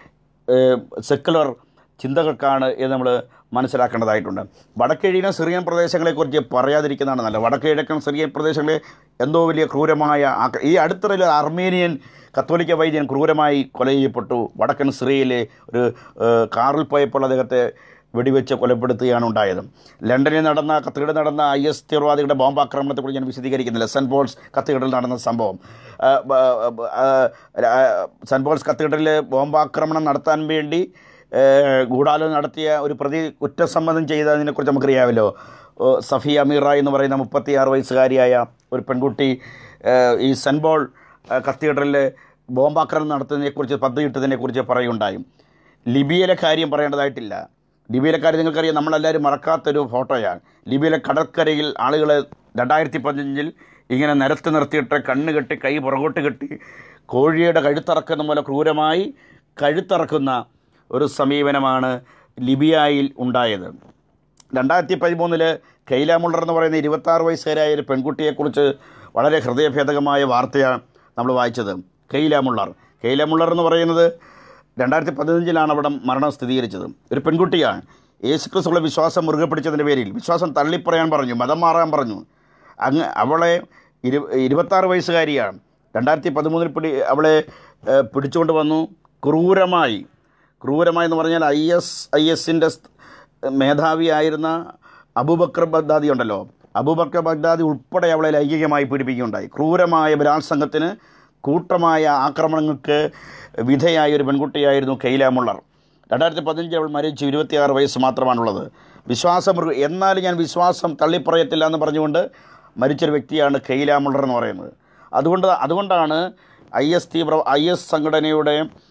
സെക്കുലർ ചിന്തകൾക്കാണ് എന്ന് നമ്മൾ മനസ്സിലാക്കേണ്ടതായിട്ടുണ്ട് വടക്കിഴക്കൻ സിറിയൻ പ്രദേശങ്ങളെക്കുറിച്ച് പറയാതിരിക്കുന്നതാണ് നല്ലത് വടക്കിഴക്കൻ സിറിയൻ പ്രദേശങ്ങളെ എന്തോ വലിയ ക്രൂരമായ ആക്ര- ഈ അടുത്തിടയിൽ ഒരു അർമേനിയൻ കത്തോലിക്ക വൈദ്യൻ ക്രൂരമായി കൊല ചെയ്യപ്പെട്ടു വടക്കൻ സിറിയയിലെ ഒരു ഏഹ്, കാറിൽ പോയപ്പോൾ അദ്ദേഹത്തെ വെടിവെച്ച് കൊലപ്പെടുത്തുകയാണ് ഉണ്ടായത് ലണ്ടനിൽ നടന്ന കത്തീഡ്രൽ നടന്ന ഐ എസ് തീവ്രവാദികളുടെ ബോംബാക്രമണത്തെക്കുറിച്ച് ഞാൻ വിശദീകരിക്കുന്നില്ല സെൻറ്റ് പോൾസ് കത്തീഡ്രൽ നടന്ന സംഭവം ആ, ബ- ബ- ആ, ആ, സെൻറ്റ് പോൾസ് കത്തീഡ്രലിൽ ബോംബാക്രമണം നടത്താൻ വേണ്ടി ഏഹ്, ഗൂഢാലോചന നടത്തിയ ഒരു പ്രതി കുറ്റസമ്മതം ചെയ്തതിനെക്കുറിച്ച് നമുക്കറിയാമല്ലോ ഓ, സഫിയ അമീറ എന്ന് പറയുന്ന മുപ്പത്തിയാറ് വയസ്സുകാരിയായ ഒരു പെൺകുട്ടി ഏഹ്, ഈ സെൻറ്റ് പോൾ ഏഹ്, കത്തീഡ്രലിൽ ബോംബാക്രമണം നടത്തുന്നതിനെക്കുറിച്ച് പദ്ധതിയിട്ടതിനെക്കുറിച്ച് പറയുണ്ടായും ലിബിയയിലെ കാര്യം പറയേണ്ടതായിട്ടില്ല ലിബിയയിലെ കാര്യം നിങ്ങൾക്കറിയാം നമ്മളെല്ലാവരും മറക്കാത്തൊരു ഫോട്ടോയാണ് ലിബിയയിലെ കടൽക്കരയിൽ ആളുകൾ രണ്ടായിരത്തി പതിനഞ്ചിൽ ഇങ്ങനെ നിരത്തി നിർത്തിയിട്ട് കണ്ണ് കെട്ടി കൈ പുറകോട്ട് കെട്ടി കോഴിയുടെ കഴുത്തറക്കുന്ന പോലെ ക്രൂരമായി കഴുത്തറക്കുന്ന ഒരു സമീപനമാണ് ലിബിയയിൽ ഉണ്ടായത് രണ്ടായിരത്തി പതിമൂന്നില് കൈല മുള്ളർ എന്ന് പറയുന്ന ഇരുപത്താറ് വയസ്സുകാരായ ഒരു പെൺകുട്ടിയെക്കുറിച്ച് വളരെ ഹൃദയഭേദകമായ വാർത്തയാണ് നമ്മൾ വായിച്ചത് കൈല മുള്ളർ കൈല മുള്ളർ എന്ന് പറയുന്നത് രണ്ടായിരത്തി പതിനഞ്ചിലാണ് അവിടെ മരണം സ്ഥിരീകരിച്ചത് ഒരു പെൺകുട്ടിയാണ് യേശുക്രിസ്തുള്ള വിശ്വാസം മുറുകെ പിടിച്ചതിൻ്റെ പേരിൽ വിശ്വാസം തള്ളിപ്പറയാൻ പറഞ്ഞു മതം മാറാൻ പറഞ്ഞു അങ്ങ് അവളെ ഇരു ഇരുപത്താറ് വയസ്സുകാരിയാണ് രണ്ടായിരത്തി പതിമൂന്നിൽ പിടി അവളെ ഏഹ്, പിടിച്ചുകൊണ്ട് വന്നു ക്രൂരമായി ക്രൂരമായി എന്ന് പറഞ്ഞാൽ ഐ എസ് ഐ എസിൻ്റെ മേധാവിയായിരുന്ന അബൂബക്കർ ബഗ്ദാദി ഉണ്ടല്ലോ അബൂബക്കർ ബഗ്ദാദി ഉൾപ്പെടെ അവളെ ലൈംഗികമായി പീഡിപ്പിക്കുകയുണ്ടായി ക്രൂരമായ ബലാത്സംഗത്തിന് കൂട്ടമായ ആക്രമണങ്ങൾക്ക് വിധേയായ ഒരു പെൺകുട്ടിയായിരുന്നു കെയ്ല മുള്ളർ രണ്ടായിരത്തി പതിനഞ്ച് അവൾ മരിച്ചു ഇരുപത്തിയാറ് വയസ്സ് മാത്രമാണുള്ളത് വിശ്വാസം എന്നാലും ഞാൻ വിശ്വാസം തള്ളിപ്പറയത്തില്ല എന്ന് പറഞ്ഞുകൊണ്ട് മരിച്ചൊരു വ്യക്തിയാണ് കെയ്ല മുള്ളർ എന്ന് പറയുന്നത് അതുകൊണ്ട് അതുകൊണ്ടാണ് ഐ എസ് തീവ്ര ഐ എസ് സംഘടനയുടെ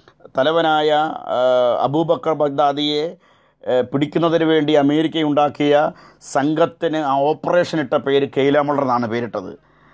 തലവനായ ആ, അബൂബക്കർ ബഗ്ദാദിയെ ഏ, പിടിക്കുന്നതിന് വേണ്ടി അമേരിക്ക ഉണ്ടാക്കിയ സംഘത്തിന് ആ ഓപ്പറേഷൻ ഇട്ട പേര് കെയ്ലാമുള്ളർ എന്നാണ് പേരിട്ടത്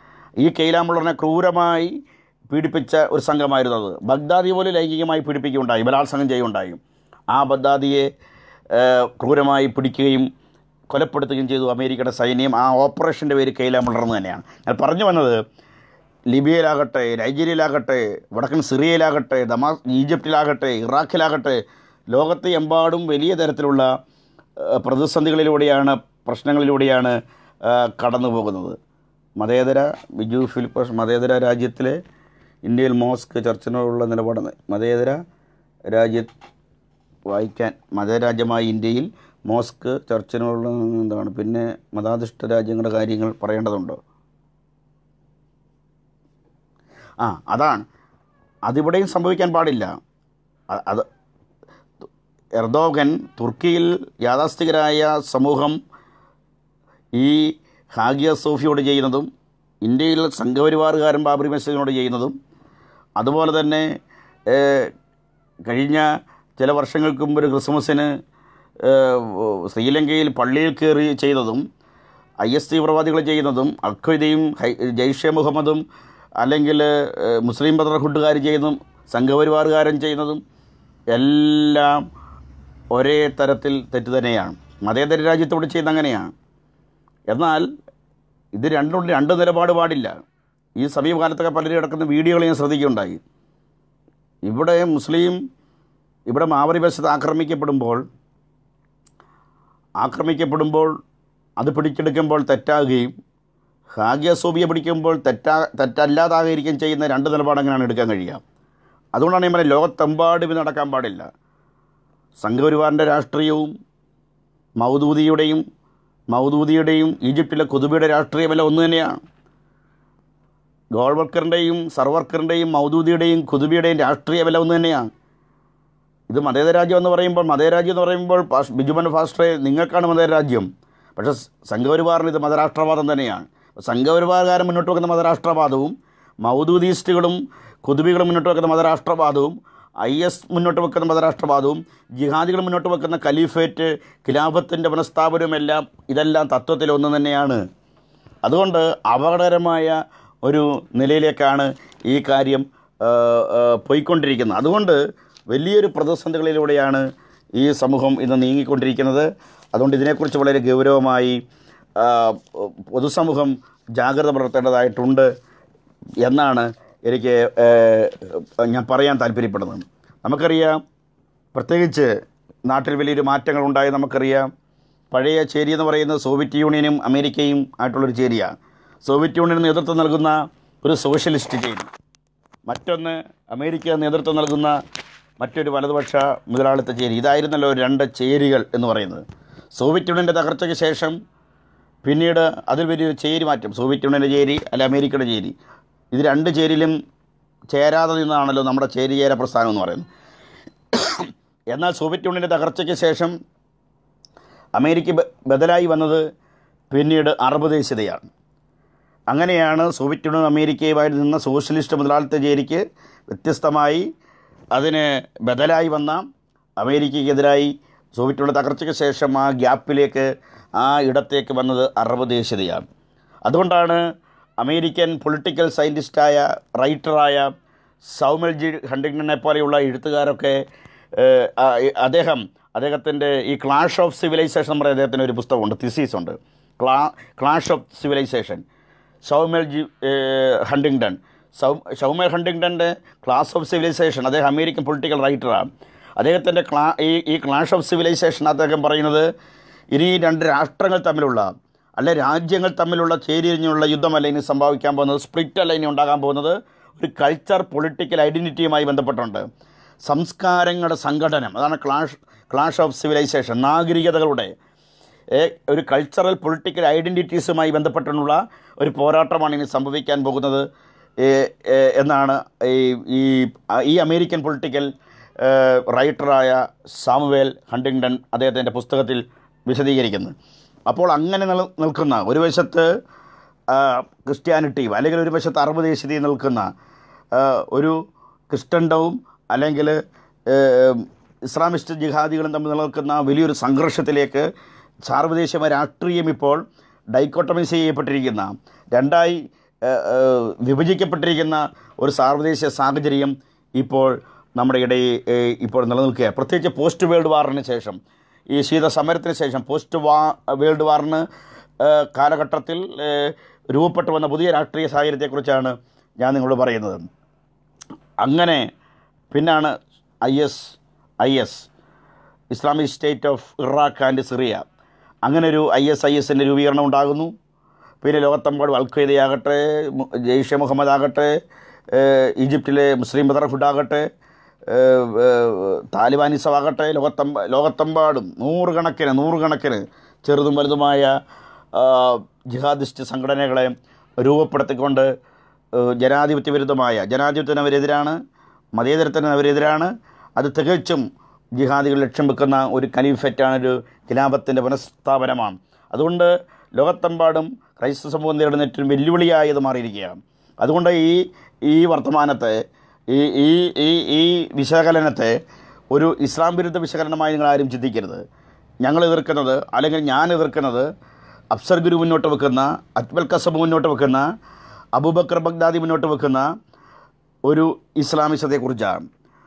ഈ കെയ്ലാമുള്ളറിനെ ക്രൂരമായി പീഡിപ്പിച്ച ഒരു സംഘമായിരുന്നു അത് ബഗ്ദാദി പോലും ലൈംഗികമായി പീഡിപ്പിക്കുകയുണ്ടായി ബലാത്സംഗം ചെയ്യുകയുണ്ടായി ആ ബഗ്ദാദിയെ ഏ, ക്രൂരമായി പിടിക്കുകയും കൊലപ്പെടുത്തുകയും ചെയ്തു അമേരിക്കയുടെ സൈന്യം ആ ഓപ്പറേഷൻ്റെ പേര് കെയ്ലാമുള്ളർ എന്ന് തന്നെയാണ് ഞാൻ പറഞ്ഞു വന്നത് ലിബിയയിലാകട്ടെ നൈജീരിയയിലാകട്ടെ വടക്കൻ സിറിയയിലാകട്ടെ ദമാ ഈജിപ്തിലാകട്ടെ ഇറാഖിലാകട്ടെ ലോകത്തെ എമ്പാടും വലിയ തരത്തിലുള്ള ആ, പ്രതിസന്ധികളിലൂടെയാണ് പ്രശ്നങ്ങളിലൂടെയാണ് ആ, കടന്നു പോകുന്നത് മതേതര ബിജു ഫിലിപ്പോസ് മതേതര രാജ്യത്തിലെ ഇന്ത്യയിൽ മോസ്ക് ചർച്ചിനോടുള്ള നിലപാട് മതേതര രാജ്യ വായിക്കാൻ മതരാജ്യമായ ഇന്ത്യയിൽ മോസ്ക് ചർച്ചിനോടുള്ള എന്താണ് പിന്നെ മതാധിഷ്ഠ രാജ്യങ്ങളുടെ കാര്യങ്ങൾ പറയേണ്ടതുണ്ടോ ആ അതാണ് അതിവിടെയും സംഭവിക്കാൻ പാടില്ല അ- അത് എർദോഗൻ തുർക്കിയിൽ യാഥാസ്ഥികരായ സമൂഹം ഈ ഹാഗിയ സോഫിയോട് ചെയ്യുന്നതും ഇന്ത്യയിൽ സംഘപരിവാറുകാരൻ ബാബറി മസ്ജിദിനോട് ചെയ്യുന്നതും അതുപോലെ തന്നെ ഏഹ്, കഴിഞ്ഞ ചില വർഷങ്ങൾക്ക് മുമ്പ് ഒരു ക്രിസ്മസിന് ഏഹ്, ശ്രീലങ്കയിൽ പള്ളിയിൽ കയറി ചെയ്തതും ഐ എസ് തീവ്രവാദികൾ ചെയ്യുന്നതും അഖ്വദയും ഹൈ ജയ്ഷെ മുഹമ്മദും അല്ലെങ്കിൽ ഏഹ്, മുസ്ലിം ബ്രദർഹുഡുകാർ ചെയ്യുന്നതും സംഘപരിവാറുകാരൻ ചെയ്യുന്നതും എല്ലാം ഒരേ തരത്തിൽ തെറ്റ് തന്നെയാണ് മതേതര രാജ്യത്തോട് ചെയ്യുന്ന അങ്ങനെയാണ് എന്നാൽ ഇത് രണ്ടും രണ്ട് നിലപാട് പാടില്ല ഈ സമീപകാലത്തൊക്കെ പലരും കിടക്കുന്ന വീഡിയോകൾ ഞാൻ ശ്രദ്ധിക്കുകയുണ്ടായി ഇവിടെ മുസ്ലിം ഇവിടെ മാവറി ബസ് ആക്രമിക്കപ്പെടുമ്പോൾ ആക്രമിക്കപ്പെടുമ്പോൾ അത് പിടിച്ചെടുക്കുമ്പോൾ തെറ്റാകുകയും ഹാഗിയ സോബിയെ പിടിക്കുമ്പോൾ തെറ്റാ തെറ്റല്ലാതാകുകയും ചെയ്യുന്ന രണ്ട് നിലപാട് എങ്ങനെയാണ് എടുക്കാൻ കഴിയുക അതുകൊണ്ടാണ് ഞാൻ പറയുന്നത് ലോകത്തെമ്പാടും ഇത് നടക്കാൻ പാടില്ല സംഘപരിവാറിൻ്റെ രാഷ്ട്രീയവും മൗദൂദിയുടെയും മൗദൂദിയുടെയും ഈജിപ്തിലെ കുതുബിയുടെ രാഷ്ട്രീയമെല്ലാം ഒന്ന് തന്നെയാണ് ഗോൾവർക്കറിൻ്റെയും സർവർക്കറിൻ്റെയും മൗദൂദിയുടെയും കുതുബിയുടെയും രാഷ്ട്രീയമെല്ലാം ഒന്ന് തന്നെയാണ് ഇത് മതേതര രാജ്യം എന്ന് പറയുമ്പോൾ മതേതര രാജ്യം എന്ന് പറയുമ്പോൾ പാസ് ബിജുമൻ ഫാസ്റ്ററെ നിങ്ങൾക്കാണ് മതേതര രാജ്യം പക്ഷേ സംഘപരിവാറിന് ഇത് മതരാഷ്ട്രവാദം തന്നെയാണ് സംഘപരിവാരകാരൻ മുന്നോട്ട് വെക്കുന്ന മതരാഷ്ട്രവാദവും മൗദൂദിസ്റ്റുകളും കുതുബികളും മുന്നോട്ട് വെക്കുന്ന മതരാഷ്ട്രവാദവും ഐ എസ് മുന്നോട്ട് വെക്കുന്ന മതരാഷ്ട്രവാദവും ജിഹാദികൾ മുന്നോട്ട് വെക്കുന്ന ഖലീഫേറ്റ് ഖിലാഫത്തിൻ്റെ പുനഃസ്ഥാപനവുമെല്ലാം ഇതെല്ലാം തത്വത്തിൽ ഒന്ന് തന്നെയാണ് അതുകൊണ്ട് അപകടകരമായ ഒരു നിലയിലേക്കാണ് ഈ കാര്യം ആ, ആ, പോയിക്കൊണ്ടിരിക്കുന്നത് അതുകൊണ്ട് വലിയൊരു പ്രതിസന്ധികളിലൂടെയാണ് ഈ സമൂഹം ഇന്ന് നീങ്ങിക്കൊണ്ടിരിക്കുന്നത് അതുകൊണ്ട് ഇതിനെക്കുറിച്ച് വളരെ ഗൗരവമായി ആ, പൊതുസമൂഹം ജാഗ്രത പുലർത്തേണ്ടതായിട്ടുണ്ട് എന്നാണ് എനിക്ക് ഏ, ഞാൻ പറയാൻ താല്പര്യപ്പെടുന്നത് നമുക്കറിയാം പ്രത്യേകിച്ച് നാട്ടിൽ വലിയൊരു മാറ്റങ്ങൾ ഉണ്ടായി നമുക്കറിയാം പഴയ ചേരി എന്ന് പറയുന്നത് സോവിയറ്റ് യൂണിയനും അമേരിക്കയും ആയിട്ടുള്ളൊരു ചേരിയാണ് സോവിയറ്റ് യൂണിയന് നേതൃത്വം നൽകുന്ന ഒരു സോഷ്യലിസ്റ്റ് ചേരി മറ്റൊന്ന് അമേരിക്ക നേതൃത്വം നൽകുന്ന മറ്റൊരു വലതുപക്ഷ മുതലാളിത്ത ചേരി ഇതായിരുന്നല്ലോ രണ്ട് ചേരികൾ എന്ന് പറയുന്നത് സോവിയറ്റ് യൂണിയൻ്റെ തകർച്ചയ്ക്ക് ശേഷം പിന്നീട് അതിൽ വലിയൊരു ചേരി മാറ്റം സോവിയറ്റ് യൂണിയൻ്റെ ചേരി അല്ല അമേരിക്കയുടെ ചേരി ഇത് രണ്ട് ചേരിയിലും ചേരാതെ നിന്നാണല്ലോ നമ്മുടെ ചേരിചേര പ്രസ്ഥാനം എന്ന് പറയുന്നത് എന്നാൽ സോവിയറ്റ് യൂണിയൻ്റെ തകർച്ചയ്ക്ക് ശേഷം അമേരിക്ക ബ- ബദലായി വന്നത് പിന്നീട് അറബ് ദേശീയതയാണ് അങ്ങനെയാണ് സോവിയറ്റ് യൂണിയൻ അമേരിക്കയുമായി നിന്ന സോഷ്യലിസ്റ്റ് മുതലാളിത്ത ചേരിക്ക് വ്യത്യസ്തമായി അതിന് ബദലായി വന്ന അമേരിക്കയ്ക്കെതിരായി സോവിയറ്റ് യൂണിയൻ തകർച്ചയ്ക്ക് ശേഷം ആ ഗ്യാപ്പിലേക്ക് ആ ഇടത്തേക്ക് വന്നത് അറബ് ദേശീയതയാണ് അതുകൊണ്ടാണ് അമേരിക്കൻ പൊളിറ്റിക്കൽ സയൻറ്റിസ്റ്റായ റൈറ്ററായ സൗമൽ ജി ഹണ്ടിങ്ടനെ പോലെയുള്ള എഴുത്തുകാരൊക്കെ ഏഹ്, ആ, ഈ- അദ്ദേഹം അദ്ദേഹത്തിൻ്റെ ഈ ക്ലാഷ് ഓഫ് സിവിലൈസേഷൻ എന്ന് പറയുന്ന അദ്ദേഹത്തിൻ്റെ ഒരു പുസ്തകമുണ്ട് തിസീസ് ഉണ്ട് ക്ലാ clash of civilization Samuel G ഏഹ്, ഹണ്ടിങ്ടൺ സൗ സൗമൽ ഹണ്ടിങ്ടൻ്റെ ക്ലാസ് ഓഫ് സിവിലൈസേഷൻ അദ്ദേഹം അമേരിക്കൻ പൊളിറ്റിക്കൽ റൈറ്ററാണ് അദ്ദേഹത്തിൻ്റെ ക്ലാ ഈ ഈ ക്ലാഷ് ഓഫ് സിവിലൈസേഷൻ അദ്ദേഹം പറയുന്നത് ഇനി രണ്ട് രാഷ്ട്രങ്ങൾ തമ്മിലുള്ള അല്ലെ രാജ്യങ്ങൾ തമ്മിലുള്ള ചേരിഞ്ഞുള്ള യുദ്ധമല്ല ഇനി സംഭവിക്കാൻ പോകുന്നത് സ്പ്ലിറ്റ് അല്ല ഇനി ഉണ്ടാകാൻ പോകുന്നത് ഒരു കൾച്ചർ പൊളിറ്റിക്കൽ ഐഡൻറ്റിറ്റിയുമായി ബന്ധപ്പെട്ടുണ്ട് സംസ്കാരങ്ങളുടെ സംഘടനം അതാണ് ക്ലാഷ് ക്ലാഷ് ഓഫ് സിവിലൈസേഷൻ നാഗരികതകളുടെ ഏ, ഒരു കൾച്ചറൽ പൊളിറ്റിക്കൽ ഐഡൻറ്റിറ്റീസുമായി ബന്ധപ്പെട്ടുള്ള ഒരു പോരാട്ടമാണ് ഇനി സംഭവിക്കാൻ പോകുന്നത് ഏ, ഏ, എന്നാണ് ഈ ഈ ഈ അമേരിക്കൻ പൊളിറ്റിക്കൽ ഏ, റൈറ്ററായ സാമുവേൽ ഹണ്ടിങ്ടൺ അദ്ദേഹത്തിൻ്റെ പുസ്തകത്തിൽ വിശദീകരിക്കുന്നത് അപ്പോൾ അങ്ങനെ നിൽ നിൽക്കുന്ന ഒരു വശത്ത് ആ, ക്രിസ്ത്യാനിറ്റിയും അല്ലെങ്കിൽ ഒരു വശത്ത് അറബ് ദേശീയതയും നിൽക്കുന്ന ആ, ഒരു ക്രിസ്ത്യൻഡവും അല്ലെങ്കിൽ ഏഹ്, ഇസ്ലാമിസ്റ്റ് ജിഹാദികളും തമ്മിൽ നിലനിൽക്കുന്ന വലിയൊരു സംഘർഷത്തിലേക്ക് സാർവദേശീയ രാഷ്ട്രീയം ഇപ്പോൾ ഡൈക്കോട്ടമൈസ് ചെയ്യപ്പെട്ടിരിക്കുന്ന രണ്ടായി ഏഹ്, ഏഹ്, വിഭജിക്കപ്പെട്ടിരിക്കുന്ന ഒരു സാർവദേശീയ സാഹചര്യം ഇപ്പോൾ നമ്മുടെ ഇടയിൽ ഏഹ്, ഇപ്പോൾ നിലനിൽക്കുക പ്രത്യേകിച്ച് പോസ്റ്റ് വേൾഡ് വാറിന് ശേഷം ഈ ശീത സമരത്തിന് ശേഷം പോസ്റ്റ് വാ വേൾഡ് വാറിന് ഏഹ്, കാലഘട്ടത്തിൽ ഏഹ്, രൂപപ്പെട്ടു വന്ന പുതിയ രാഷ്ട്രീയ സാഹചര്യത്തെക്കുറിച്ചാണ് ഞാൻ നിങ്ങളോട് പറയുന്നത് അങ്ങനെ പിന്നാണ് I S I S Islamic State of Iraq and Syria അങ്ങനെ ഒരു ഐ എസ് ഐ എസിൻ്റെ രൂപീകരണം ഉണ്ടാകുന്നു പിന്നെ ലോകത്തെമ്പാടും അൽ ഖ്വയ്ദയാകട്ടെ മു- ജെയ്ഷെ മുഹമ്മദ് ആകട്ടെ ഏഹ് ഈജിപ്തിലെ മുസ്ലിം ബ്രദർഹുഡ് ആകട്ടെ ഏഹ് ഏഹ് താലിബാനിസം ആകട്ടെ ലോകത്തെമ്പ ലോകത്തെമ്പാടും നൂറുകണക്കിന് നൂറുകണക്കിന് ചെറുതും വലുതുമായ ആ, ജിഹാദിസ്റ്റ് സംഘടനകളെ രൂപപ്പെടുത്തിക്കൊണ്ട് ഏഹ് ജനാധിപത്യ വിരുദ്ധമായ ജനാധിപത്യത്തിന് അവരെതിരാണ് മതേതരത്തിന് അവരെതിരാണ് അത് തികച്ചും ജിഹാദികൾ ലക്ഷ്യം വെക്കുന്ന ഒരു കലീഫറ്റാണ് ഒരു ഖിലാഫത്തിൻ്റെ പുനഃസ്ഥാപനമാണ് അതുകൊണ്ട് ലോകത്തെമ്പാടും ക്രൈസ്തവ സമൂഹം നേരിടുന്ന ഏറ്റവും വെല്ലുവിളിയായി ഇത് മാറിയിരിക്കുകയാണ് അതുകൊണ്ട് ഈ ഈ വർത്തമാനത്തെ ഈ ഈ ഈ ഈ വിശകലനത്തെ ഒരു ഇസ്ലാം വിരുദ്ധ വിശകലനമായി നിങ്ങൾ ആരും ചിന്തിക്കരുത് ഞങ്ങൾ എതിർക്കുന്നത് അല്ലെങ്കിൽ ഞാൻ എതിർക്കുന്നത് അഫ്സർ ഗുരു മുന്നോട്ട് വെക്കുന്ന അജ്മൽ കസബ് മുന്നോട്ട് വെക്കുന്ന അബൂബക്കർ ബഗ്ദാദി മുന്നോട്ട് വെക്കുന്ന ഒരു ഇസ്ലാമിസത്തെക്കുറിച്ചാണ്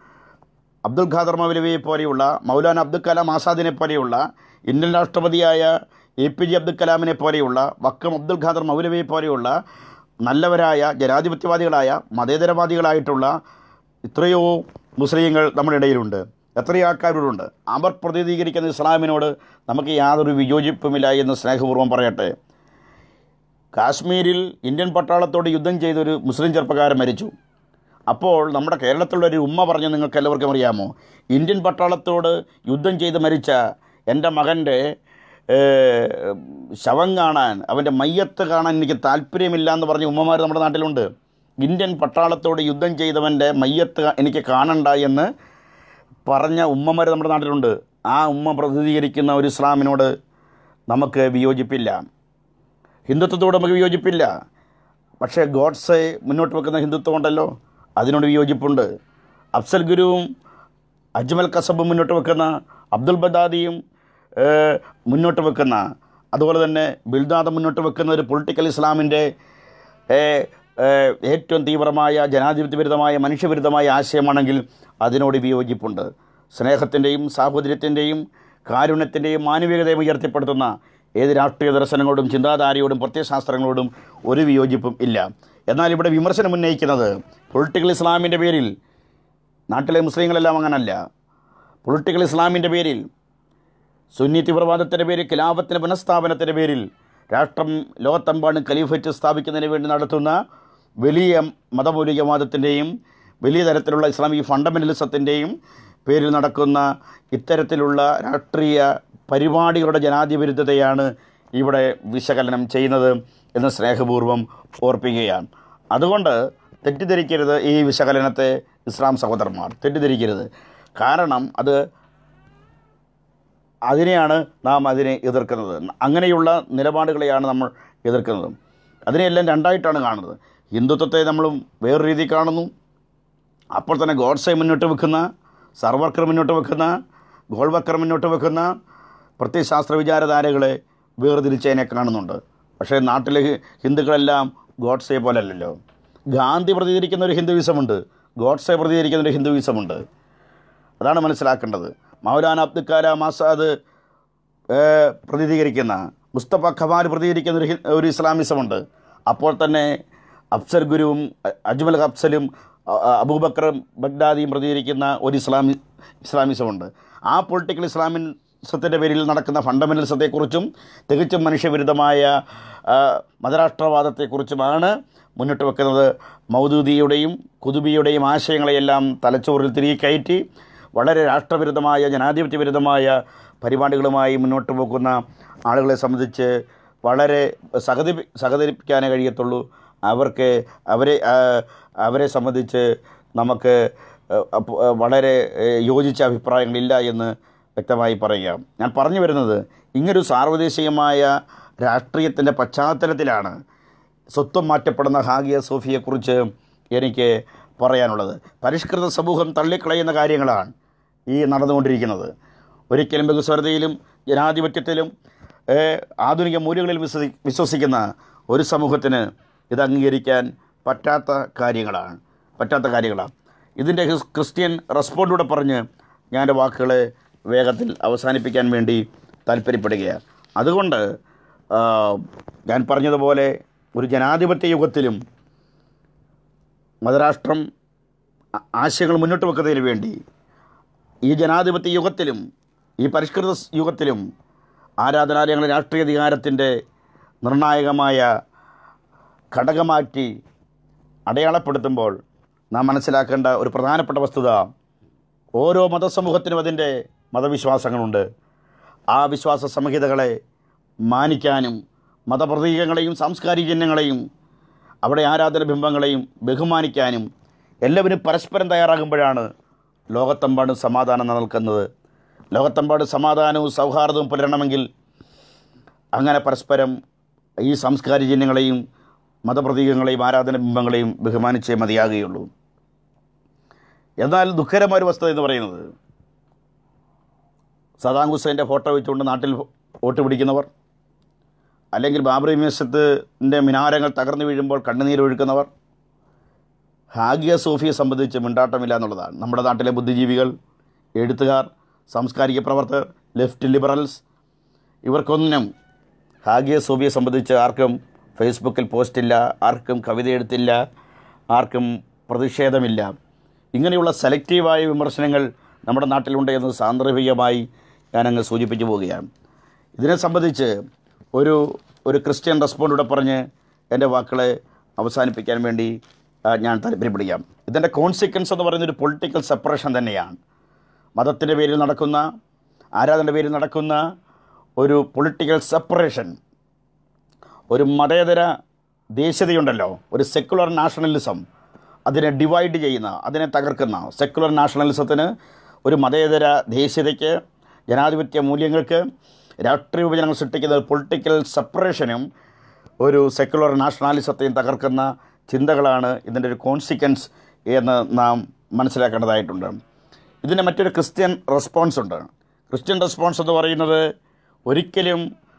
അബ്ദുൽ ഖാദർ മൗലവിയെ പോലെയുള്ള മൗലാന അബ്ദുൽ കലാം ആസാദിനെ പോലെയുള്ള ഇന്ത്യൻ രാഷ്ട്രപതിയായ എ പി ജെ അബ്ദുൽ കലാമിനെ പോലെയുള്ള വക്കം അബ്ദുൽ ഖാദർ മൗലവിയെ പോലെയുള്ള നല്ലവരായ ജനാധിപത്യവാദികളായ മതേതരവാദികളായിട്ടുള്ള എത്രയോ മുസ്ലിങ്ങൾ നമ്മുടെ ഇടയിലുണ്ട് എത്രയോ ആൾക്കാരുണ്ട് അവർ പ്രതിനിധീകരിക്കുന്ന ഇസ്ലാമിനോട് നമുക്ക് യാതൊരു വിയോജിപ്പുമില്ല എന്ന് സ്നേഹപൂർവ്വം പറയട്ടെ കാശ്മീരിൽ ഇന്ത്യൻ പട്ടാളത്തോട് യുദ്ധം ചെയ്തൊരു മുസ്ലിം ചെറുപ്പക്കാരൻ മരിച്ചു അപ്പോൾ നമ്മുടെ കേരളത്തിലുള്ള ഒരു ഉമ്മ പറഞ്ഞ് നിങ്ങൾക്ക് എല്ലാവർക്കും അറിയാമോ ഇന്ത്യൻ പട്ടാളത്തോട് യുദ്ധം ചെയ്ത് മരിച്ച എൻ്റെ മകൻ്റെ ഏഹ്, ശവം കാണാൻ അവൻ്റെ മയ്യത്ത് കാണാൻ എനിക്ക് താല്പര്യമില്ല എന്ന് പറഞ്ഞ ഉമ്മമാർ നമ്മുടെ നാട്ടിലുണ്ട് ഇന്ത്യൻ പട്ടാളത്തോട് യുദ്ധം ചെയ്തവൻ്റെ മയ്യത്ത് എനിക്ക് കാണണ്ട എന്ന് പറഞ്ഞ ഉമ്മമാർ നമ്മുടെ നാട്ടിലുണ്ട് ആ ഉമ്മ പ്രതിനിധീകരിക്കുന്ന ഒരു ഇസ്ലാമിനോട് നമുക്ക് വിയോജിപ്പില്ല ഹിന്ദുത്വത്തോട് നമുക്ക് വിയോജിപ്പില്ല പക്ഷേ ഗോഡ്സെ മുന്നോട്ട് വെക്കുന്ന ഹിന്ദുത്വം ഉണ്ടല്ലോ അതിനോട് വിയോജിപ്പുണ്ട് അഫ്സൽ ഗുരുവും അജ്മൽ കസബും മുന്നോട്ട് വെക്കുന്ന അബ്ദുൽ ബദാദിയും ഏഹ്, മുന്നോട്ട് വെക്കുന്ന അതുപോലെ തന്നെ ബിൽദാദ് മുന്നോട്ട് വെക്കുന്ന ഒരു പൊളിറ്റിക്കൽ ഇസ്ലാമിൻ്റെ ഏഹ്, ഏഹ്, ഏറ്റവും തീവ്രമായ ജനാധിപത്യ വിരുദ്ധമായ മനുഷ്യവിരുദ്ധമായ ആശയമാണെങ്കിൽ അതിനോട് വിയോജിപ്പുണ്ട് സ്നേഹത്തിൻ്റെയും സാഹോദര്യത്തിൻ്റെയും കാരുണ്യത്തിൻ്റെയും മാനവികതയും ഉയർത്തിപ്പെടുത്തുന്ന ഏത് രാഷ്ട്രീയ ദർശനങ്ങളോടും ചിന്താധാരയോടും പ്രത്യയശാസ്ത്രങ്ങളോടും ഒരു വിയോജിപ്പും ഇല്ല എന്നാൽ ഇവിടെ വിമർശനം ഉന്നയിക്കുന്നത് പൊളിറ്റിക്കൽ ഇസ്ലാമിൻ്റെ പേരിൽ നാട്ടിലെ മുസ്ലിങ്ങളെല്ലാം അങ്ങനല്ല പൊളിറ്റിക്കൽ ഇസ്ലാമിൻ്റെ പേരിൽ സുന്നി തീവ്രവാദത്തിൻ്റെ പേരിൽ ഖിലാഫത്തിൻ്റെ പുനഃസ്ഥാപനത്തിൻ്റെ പേരിൽ രാഷ്ട്രം ലോകത്തെമ്പാടും ഖലീഫറ്റ് സ്ഥാപിക്കുന്നതിന് വേണ്ടി നടത്തുന്ന വലിയ മതമൗലികവാദത്തിൻ്റെയും വലിയ തരത്തിലുള്ള ഇസ്ലാമിക് ഫണ്ടമെൻ്റലിസത്തിൻ്റെയും പേരിൽ നടക്കുന്ന ഇത്തരത്തിലുള്ള രാഷ്ട്രീയ പരിപാടികളുടെ ജനാധിപത്യത്തെയാണ് ഇവിടെ വിശകലനം ചെയ്യുന്നത് എന്ന് സ്നേഹപൂർവ്വം ഓർപ്പിക്കുകയാണ് അതുകൊണ്ട് തെറ്റിദ്ധരിക്കരുത് ഈ വിശകലനത്തെ ഇസ്ലാം സഹോദരന്മാർ തെറ്റിദ്ധരിക്കരുത് കാരണം അത് അതിനെയാണ് നാം അതിനെ എതിർക്കുന്നത് അങ്ങനെയുള്ള നിലപാടുകളെയാണ് നമ്മൾ എതിർക്കുന്നത് അതിനെയെല്ലാം രണ്ടായിട്ടാണ് കാണുന്നത് ഹിന്ദുത്വത്തെ നമ്മൾ വേറെ രീതി കാണുന്നു അപ്പോൾ തന്നെ ഗോഡ്സെ മുന്നോട്ട് വെക്കുന്ന സർവർക്കർ മുന്നോട്ട് വെക്കുന്ന ഗോൾവക്കർ മുന്നോട്ട് വെക്കുന്ന പ്രത്യയശാസ്ത്ര വിചാരധാരകളെ വേർതിരിച്ചതിനെ കാണുന്നുണ്ട് പക്ഷേ നാട്ടിലെ ഹി- ഹിന്ദുക്കളെല്ലാം ഗോഡ്സെ പോലല്ലല്ലോ ഗാന്ധി പ്രതികരിക്കുന്ന ഒരു ഹിന്ദുവിസമുണ്ട് ഗോഡ്സെ പ്രതികരിക്കുന്ന ഒരു ഹിന്ദുവിസമുണ്ട് അതാണ് മനസ്സിലാക്കേണ്ടത് മൗലാന അബ്ദുൽ കലാം ആസാദ് ഏഹ്, പ്രതിനിധീകരിക്കുന്ന മുസ്തഫ ഖമാൽ പ്രതികരിക്കുന്ന ഒരു ഹി- ഒരു ഇസ്ലാമിസമുണ്ട് അപ്പോൾ തന്നെ അഫ്സൽ ഗുരുവും അ- അജ്മൽ അഫ്സലും അ- അ- അബൂബക്കർ ബഗ്ദാദിയും പ്രതികരിക്കുന്ന ഒരു ഇസ്ലാമി ഇസ്ലാമിസമുണ്ട് ആ പൊളിറ്റിക്കൽ ഇസ്ലാമിസത്തിൻ്റെ പേരിൽ നടക്കുന്ന ഫണ്ടമെൻ്റലിസത്തെക്കുറിച്ചും തികച്ചും മനുഷ്യവിരുദ്ധമായ ആ, മതരാഷ്ട്രവാദത്തെക്കുറിച്ചുമാണ് മുന്നോട്ട് വെക്കുന്നത് മൗദൂദിയുടെയും കുതുബിയുടെയും ആശയങ്ങളെയെല്ലാം തലച്ചോറിൽ തിരികെ കയറ്റി വളരെ രാഷ്ട്രവിരുദ്ധമായ ജനാധിപത്യ വിരുദ്ധമായ പരിപാടികളുമായി മുന്നോട്ട് പോകുന്ന ആളുകളെ സംബന്ധിച്ച് വളരെ സഹതി സഹകരിപ്പിക്കാനേ കഴിയത്തുള്ളൂ അവർക്ക് അവരെ ആ, അവരെ സംബന്ധിച്ച് നമുക്ക് ആ, അപ്പ- ആ, വളരെ ഏ, യോജിച്ച അഭിപ്രായങ്ങളില്ല എന്ന് വ്യക്തമായി പറയാം ഞാൻ പറഞ്ഞു വരുന്നത് ഇങ്ങനൊരു സാർവദേശികമായ രാഷ്ട്രീയത്തിൻ്റെ പശ്ചാത്തലത്തിലാണ് സ്വത്വം മാറ്റപ്പെടുന്ന ഹാഗിയ സോഫിയെക്കുറിച്ച് എനിക്ക് പറയാനുള്ളത് പരിഷ്കൃത സമൂഹം തള്ളിക്കളയുന്ന കാര്യങ്ങളാണ് ഈ നടന്നുകൊണ്ടിരിക്കുന്നത് ഒരിക്കലും ബഹുസ്വരതയിലും ജനാധിപത്യത്തിലും ഏഹ്, ആധുനിക മൂല്യങ്ങളിൽ വിശ്വസി വിശ്വസിക്കുന്ന ഒരു സമൂഹത്തിന് ഇത് അംഗീകരിക്കാൻ പറ്റാത്ത കാര്യങ്ങളാണ് പറ്റാത്ത കാര്യങ്ങളാണ് ഇതിൻ്റെ ഹിസ്- ക്രിസ്ത്യൻ റെസ്പോണ്ടിലൂടെ പറഞ്ഞ് ഞാൻ എൻ്റെ വാക്കുകളെ വേഗത്തിൽ അവസാനിപ്പിക്കാൻ വേണ്ടി താല്പര്യപ്പെടുകയാണ് അതുകൊണ്ട് ആ, ഞാൻ പറഞ്ഞതുപോലെ ഒരു ജനാധിപത്യ യുഗത്തിലും മതരാഷ്ട്രം ആ- ആശയങ്ങൾ മുന്നോട്ട് വെക്കുന്നതിന് വേണ്ടി ഈ ജനാധിപത്യ യുഗത്തിലും ഈ പരിഷ്കൃത സ് യുഗത്തിലും ആരാധനാലയങ്ങൾ രാഷ്ട്രീയ അധികാരത്തിൻ്റെ നിർണായകമായ ഘടകമാറ്റി അടയാളപ്പെടുത്തുമ്പോൾ നാം മനസ്സിലാക്കേണ്ട ഒരു പ്രധാനപ്പെട്ട വസ്തുത ഓരോ മതസമൂഹത്തിനും അതിൻ്റെ മതവിശ്വാസങ്ങളുണ്ട് ആ വിശ്വാസ സംഹിതകളെ മാനിക്കാനും മതപ്രതീകങ്ങളെയും സാംസ്കാരിക ചിഹ്നങ്ങളെയും അവിടെ ആരാധന ബിംബങ്ങളെയും ബഹുമാനിക്കാനും എല്ലാവരും പരസ്പരം തയ്യാറാകുമ്പോഴാണ് ലോകത്തെമ്പാടും സമാധാനം നിലനിൽക്കുന്നത് ലോകത്തെമ്പാടും സമാധാനവും സൗഹാർദ്ദവും പുലരണമെങ്കിൽ അങ്ങനെ പരസ്പരം ഈ സാംസ്കാരിക ചിഹ്നങ്ങളെയും മതപ്രതീകങ്ങളെയും ആരാധന ബിംബങ്ങളെയും ബഹുമാനിച്ചേ മതിയാകുകയുള്ളൂ എന്നാൽ ദുഃഖകരമായ ഒരു വസ്തുത എന്ന് പറയുന്നത് സദാം ഹുസൈൻ്റെ ഫോട്ടോ വെച്ചുകൊണ്ട് നാട്ടിൽ വോട്ട് പിടിക്കുന്നവർ അല്ലെങ്കിൽ ബാബറി മസ്ജിദിൻ്റെ മിനാരങ്ങൾ തകർന്നു വീഴുമ്പോൾ കണ്ണുനീരൊഴുക്കുന്നവർ ഹാഗിയ സൂഫിയെ സംബന്ധിച്ച് മിണ്ടാട്ടമില്ല എന്നുള്ളതാണ് നമ്മുടെ നാട്ടിലെ ബുദ്ധിജീവികൾ എഴുത്തുകാർ സാംസ്കാരിക പ്രവർത്തകർ ലെഫ്റ്റ് ലിബറൽസ് ഇവർക്കൊന്നും ഹാഗിയ സൂഫിയെ സംബന്ധിച്ച് ആർക്കും ഫേസ്ബുക്കിൽ പോസ്റ്റില്ല ആർക്കും കവിത എഴുത്തില്ല ആർക്കും പ്രതിഷേധമില്ല ഇങ്ങനെയുള്ള സെലക്റ്റീവായ വിമർശനങ്ങൾ നമ്മുടെ നാട്ടിലുണ്ട് എന്ന് സാന്ദർഭികമായി ഞാനങ്ങ് സൂചിപ്പിച്ചു പോവുകയാണ് ഇതിനെ സംബന്ധിച്ച് ഒരു ഒരു ക്രിസ്ത്യൻ റെസ്പോണ്ടിലൂടെ പറഞ്ഞ് എൻ്റെ വാക്കുകളെ അവസാനിപ്പിക്കാൻ വേണ്ടി ആ, ഞാൻ താല്പര്യപ്പെടുകയാണ് ഇതിൻ്റെ കോൺസിക്വൻസ് എന്ന് പറയുന്ന ഒരു പൊളിറ്റിക്കൽ സെപ്പറേഷൻ തന്നെയാണ് മതത്തിൻ്റെ പേരിൽ നടക്കുന്ന ആരാധനയുടെ പേരിൽ നടക്കുന്ന ഒരു പൊളിറ്റിക്കൽ സെപ്പറേഷൻ ഒരു മതേതര ദേശീയതയുണ്ടല്ലോ ഒരു സെക്കുലർ നാഷണലിസം അതിനെ ഡിവൈഡ് ചെയ്യുന്ന അതിനെ തകർക്കുന്ന സെക്കുലർ നാഷണലിസത്തിന് ഒരു മതേതര ദേശീയതയ്ക്ക് ജനാധിപത്യ മൂല്യങ്ങൾക്ക് രാഷ്ട്രീയ വിഭജനങ്ങൾ സൃഷ്ടിക്കുന്ന പൊളിറ്റിക്കൽ സെപ്പറേഷനും ഒരു സെക്കുലർ നാഷണാലിസത്തെയും തകർക്കുന്ന ചിന്തകളാണ് ഇതിൻ്റെ ഒരു കോൺസിക്വൻസ് എന്ന് നാം മനസ്സിലാക്കേണ്ടതായിട്ടുണ്ട് ഇതിന് മറ്റൊരു ക്രിസ്ത്യൻ റെസ്പോൺസ് ഉണ്ട് ക്രിസ്ത്യൻ റെസ്പോൺസ് എന്ന് പറയുന്നത് ഒരിക്കലും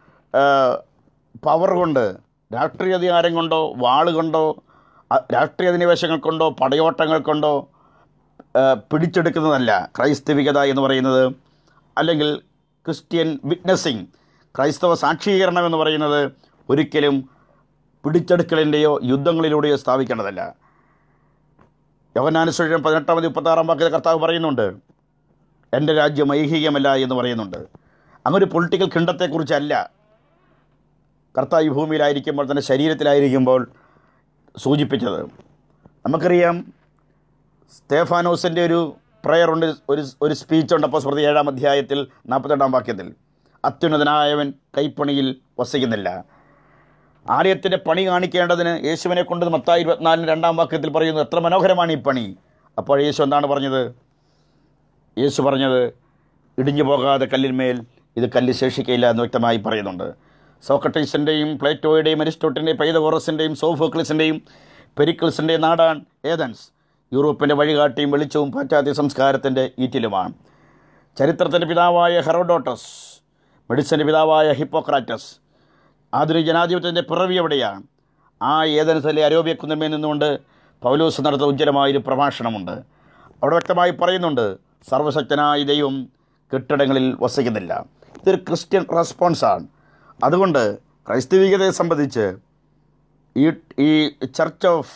പവർ കൊണ്ട് രാഷ്ട്രീയ അധികാരം കൊണ്ടോ വാള് കൊണ്ടോ അ- രാഷ്ട്രീയ അധിനിവേശങ്ങൾ കൊണ്ടോ പടയോട്ടങ്ങൾ കൊണ്ടോ ആ, പിടിച്ചെടുക്കുന്നതല്ല ക്രൈസ്തവികത എന്ന് പറയുന്നത് അല്ലെങ്കിൽ ക്രിസ്ത്യൻ വിറ്റ്നസിങ് ക്രൈസ്തവ സാക്ഷീകരണം എന്ന് പറയുന്നത് ഒരിക്കലും പിടിച്ചെടുക്കലിൻ്റെയോ യുദ്ധങ്ങളിലൂടെയോ സ്ഥാപിക്കേണ്ടതല്ല യോഹനാനുസരിച്ച് പതിനെട്ടാമത് മുപ്പത്താറാം വാക്കിൽ കർത്താവ് പറയുന്നുണ്ട് എൻ്റെ രാജ്യം ഐഹികമല്ല എന്ന് പറയുന്നുണ്ട് അങ്ങനെ ഒരു പൊളിറ്റിക്കൽ കിണ്ടത്തെക്കുറിച്ചല്ല കർത്താവ് ഈ ഭൂമിയിലായിരിക്കുമ്പോൾ തൻ്റെ ശരീരത്തിലായിരിക്കുമ്പോൾ സൂചിപ്പിച്ചത് നമുക്കറിയാം സ്തേഫാനോസിൻ്റെ ഒരു പ്രയർ ഉണ്ട് ഒരു ഒരു സ്പീച്ച് ഉണ്ട് അപ്പോൾ സ്മൃതി ഏഴാം അധ്യായത്തിൽ നാൽപ്പത്തെട്ടാം വാക്യത്തിൽ അത്യുന്നതനായവൻ കൈപ്പണിയിൽ വസിക്കുന്നില്ല ആലയത്തിൻ്റെ പണി കാണിക്കേണ്ടതിന് യേശുവിനെ കൊണ്ട് മത്തായി ഇരുപത്തിനാലിന് രണ്ടാം വാക്യത്തിൽ പറയുന്നു എത്ര മനോഹരമാണ് ഈ പണി അപ്പോൾ യേശു എന്താണ് പറഞ്ഞത് യേശു പറഞ്ഞത് ഇടിഞ്ഞു പോകാതെ കല്ലിന്മേൽ ഇത് കല്ല് ശേഷിക്കയില്ല എന്ന് വ്യക്തമായി പറയുന്നുണ്ട് സോക്രട്ടീസിൻ്റെയും പ്ലേറ്റോയുടെയും അരിസ്റ്റോട്ടിൻ്റെയും പൈതകോറസിൻ്റെയും സോഫോക്ലിസിൻ്റെയും പെരിക്കിൾസിൻ്റെയും നാടാൻ ഏതൻസ് യൂറോപ്പിൻ്റെ വഴികാട്ടിയും വെളിച്ചവും പാശ്ചാത്യ സംസ്കാരത്തിൻ്റെ ഈറ്റിലുമാണ് ചരിത്രത്തിൻ്റെ പിതാവായ ഹെറോഡോട്ടസ് മെഡിസിൻ്റെ പിതാവായ ഹിപ്പോക്രാറ്റസ് ആധുനിക ജനാധിപത്യത്തിൻ്റെ പിറവി എവിടെയാണ് ആ ഏതനുസരിച്ച് അരോപ്യക്കുന്നിന്മേൽ നിന്നുകൊണ്ട് പൗലോസ് നടത്തുന്ന ഉജ്ജ്വലമായൊരു പ്രഭാഷണമുണ്ട് അവിടെ വ്യക്തമായി പറയുന്നുണ്ട് സർവശക്തനായ ദൈവം കെട്ടിടങ്ങളിൽ വസിക്കുന്നില്ല ഇതൊരു ക്രിസ്ത്യൻ റെസ്പോൺസാണ് അതുകൊണ്ട് ക്രൈസ്തവികതയെ സംബന്ധിച്ച് ഈ ഈ ചർച്ച് ഓഫ്